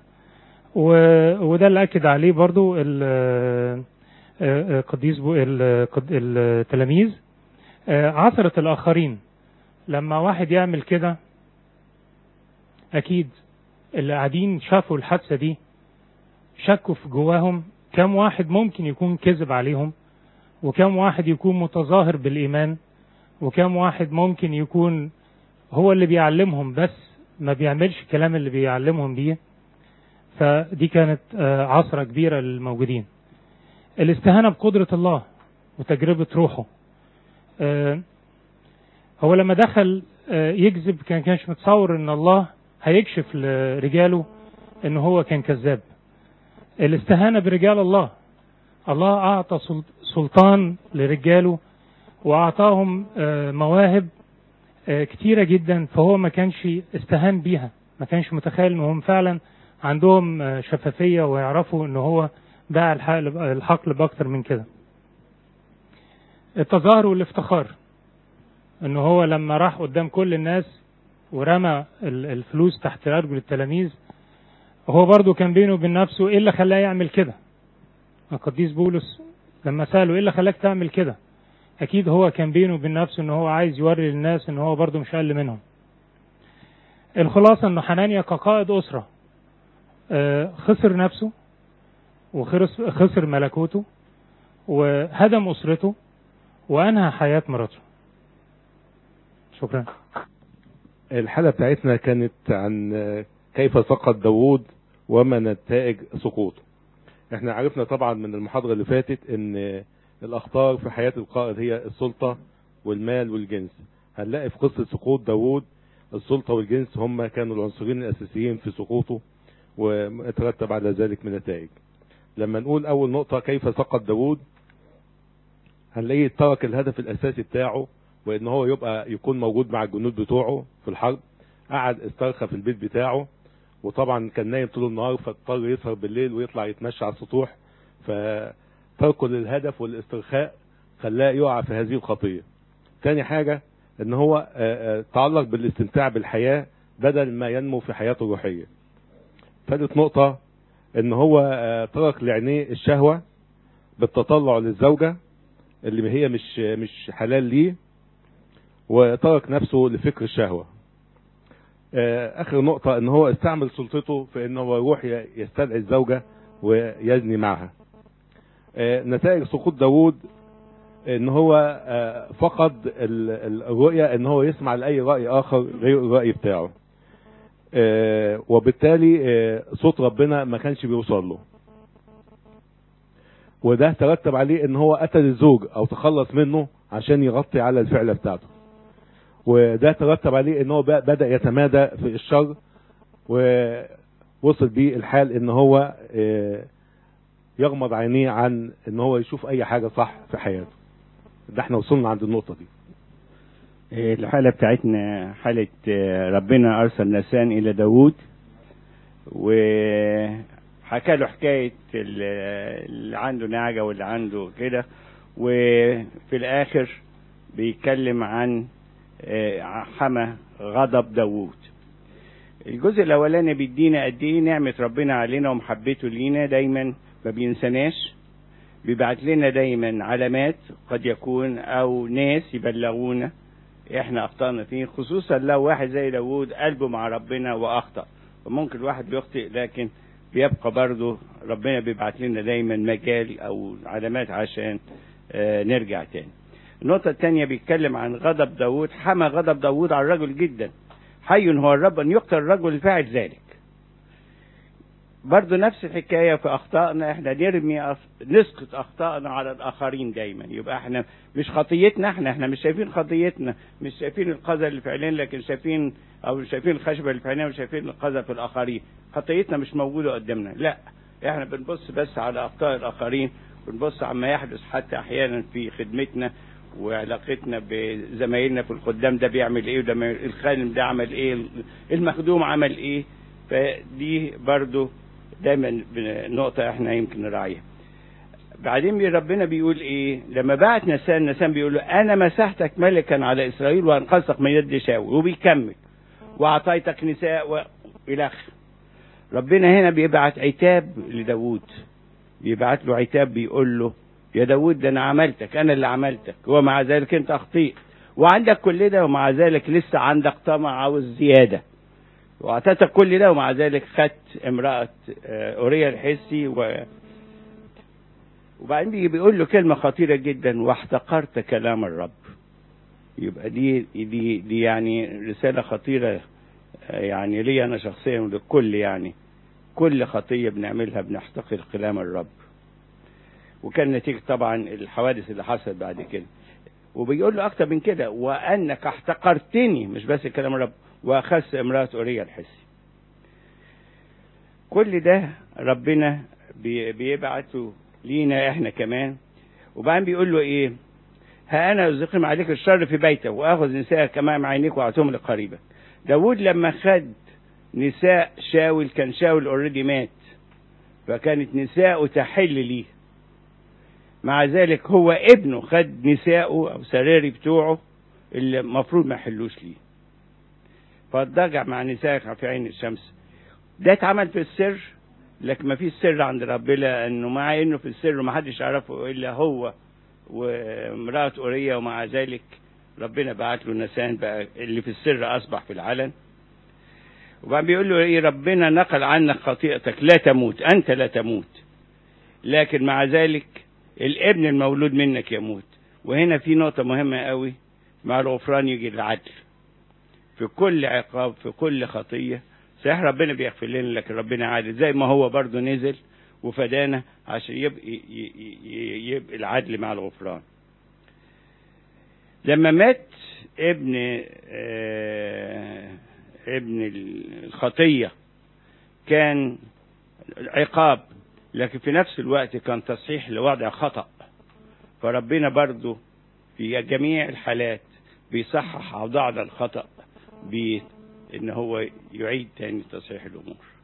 وده اللي أكد عليه برضو ال- آه، آه، قديس بو- ال- قد- التلاميذ آه، عثرة الآخرين لما واحد يعمل كده أكيد اللي قاعدين شافوا الحادثة دي شكوا في جواهم كم واحد ممكن يكون كذب عليهم وكم واحد يكون متظاهر بالإيمان وكم واحد ممكن يكون هو اللي بيعلمهم بس ما بيعملش الكلام اللي بيعلمهم بيه فدي كانت آه، عثرة كبيرة للموجودين الاستهانة بقدرة الله وتجربة روحه آه، هو لما دخل آه، يكذب كان كانش متصور ان الله هيكشف لرجاله ان هو كان كذاب الاستهانة برجال الله الله اعطى سل- سلطان لرجاله واعطاهم آه، مواهب آه، كتيرة جدا فهو ما كانش استهان بيها ما كانش متخيل انهم فعلا عندهم آه، شفافية ويعرفوا ان هو باع الحقل الحقل باكتر من كده التظاهر والافتخار ان هو لما راح قدام كل الناس ورمى ال- الفلوس تحت ارجل التلاميذ هو برضو كان بينه وبين نفسه ايه اللي خلاه يعمل كده القديس بولس لما سأله ايه اللي خلاك تعمل كده اكيد هو كان بينه وبين نفسه ان هو عايز يوري للناس ان هو برضو مش اقل منهم الخلاصة انه حنانيا كقائد اسرة آه، خسر نفسه وخسر ملكوته وهدم اسرته وانهى حياة مراته شكرا الحلقة بتاعتنا كانت عن كيف سقط داوود وما نتائج سقوطه احنا عرفنا طبعا من المحاضرة اللي فاتت ان الاخطار في حياة القائد هي السلطة والمال والجنس هنلاقي في قصة سقوط داوود السلطة والجنس هم كانوا العنصرين الاساسيين في سقوطه وترتب على ذلك من نتائج لما نقول اول نقطة كيف سقط داوود هنلاقيه ترك الهدف الاساسي بتاعه وان هو يبقى يكون موجود مع الجنود بتوعه في الحرب قعد استرخى في البيت بتاعه وطبعا كان نايم طول النهار فاضطر يسهر بالليل ويطلع يتمشى على السطوح فتركه للهدف والاسترخاء خلاه يقع في هذه الخطية تاني حاجة ان هو تعلق بالاستمتاع بالحياة بدل ما ينمو في حياته الروحية ثالث نقطة ان هو ترك لعينيه الشهوة بالتطلع للزوجة اللي هي مش مش حلال ليه وترك نفسه لفكر الشهوة اخر نقطة ان هو استعمل سلطته في ان هو يروح يستدعي الزوجة ويزني معها نتائج سقوط داوود ان هو فقد الرؤية ان هو يسمع لأي رأي اخر غير الرأي بتاعه وبالتالي صوت ربنا ما كانش بيوصل له وده ترتب عليه ان هو قتل الزوج او تخلص منه عشان يغطي على الفعلة بتاعته وده ترتب عليه ان هو بدأ يتمادى في الشر ووصل بيه الحال ان هو يغمض عينيه عن ان هو يشوف اي حاجة صح في حياته ده احنا وصلنا عند النقطة دي الحالة بتاعتنا حالة ربنا أرسل نسان إلى داوود وحكى له حكاية اللي عنده نعجة واللي عنده كده وفي الآخر بيتكلم عن حمى غضب داوود الجزء الأولاني بيدينا قد إيه نعمة ربنا علينا ومحبته لينا دايما ما بينسناش بيبعت لنا دايما علامات قد يكون أو ناس يبلغونا احنا اخطأنا فيه خصوصا لو واحد زي داوود قلبه مع ربنا واخطأ فممكن الواحد بيخطئ لكن بيبقى برضه ربنا بيبعت لنا دايما مجال او علامات عشان آه نرجع تاني النقطة الثانية بيتكلم عن غضب داوود حمى غضب داوود على الرجل جدا حي هو الرب ان يقتل الرجل الفاعل ذلك برضه نفس الحكاية في أخطائنا احنا نرمي أف... نسقط أخطائنا على الآخرين دايما يبقى احنا مش خطيتنا احنا احنا مش شايفين خطيتنا مش شايفين القذى اللي في عينينا لكن شايفين أو شايفين الخشبة اللي في عينينا ومش شايفين القذى في الآخرين خطيتنا مش موجودة قدامنا لا احنا بنبص بس على أخطاء الآخرين بنبص عما يحدث حتى أحيانا في خدمتنا وعلاقتنا بزمايلنا في الخدام ده بيعمل ايه وده الخادم ده عمل ايه المخدوم عمل ايه فدي برضو دايما نقطة احنا يمكن نراعيها بعدين ربنا بيقول ايه لما بعت نسان نسان بيقول له انا مسحتك ملكا على اسرائيل وانقذتك من يد شاول وبيكمل واعطيتك نساء و... الى اخره ربنا هنا بيبعت عتاب لداوود بيبعت له عتاب بيقول له يا داوود ده انا عملتك انا اللي عملتك ومع ذلك انت اخطيت وعندك كل ده ومع ذلك لسه عندك طمع عاوز زياده واعطيتك كل ده ومع ذلك خدت امرأة أوريا الحسي و وبعدين بيجي بيقول له كلمة خطيرة جدا واحتقرت كلام الرب يبقى دي دي دي يعني رسالة خطيرة يعني لي أنا شخصيا وللكل يعني كل خطية بنعملها بنحتقر كلام الرب وكان نتيجة طبعا الحوادث اللي حصلت بعد كده وبيقول له أكتر من كده وأنك احتقرتني مش بس كلام الرب واخذت امرأة أوريا الحسي كل ده ربنا بيبعته لينا احنا كمان وبعدين بيقول له ايه ها انا يزقم عليك الشر في بيتك واخذ نساءك كمان عينيك واعطيهم لقريبك داود لما خد نساء شاول كان شاول اوريدي مات فكانت نساءه تحل ليه مع ذلك هو ابنه خد نساءه او سراري بتوعه اللي المفروض ما يحلوش ليه فاتضجع مع نسائك في عين الشمس ده اتعمل في السر لكن ما فيش سر عند ربنا انه مع انه في السر ما حدش يعرفه الا هو وامرأة أورية ومع ذلك ربنا بعت له نسان بقى اللي في السر أصبح في العلن وبعدين بيقول له ايه ربنا نقل عنك خطيئتك لا تموت انت لا تموت لكن مع ذلك الابن المولود منك يموت وهنا في نقطة مهمة قوي مع الغفران يجي العدل في كل عقاب في كل خطية صحيح ربنا بيغفر لنا لكن ربنا عادل زي ما هو برضه نزل وفدانا عشان يبقى, يبقى العدل مع الغفران لما مات ابن آه ابن الخطية كان عقاب لكن في نفس الوقت كان تصحيح لوضع خطأ فربنا برضو في جميع الحالات بيصحح أوضاعنا الخطأ بإن هو يعيد تاني تصحيح الأمور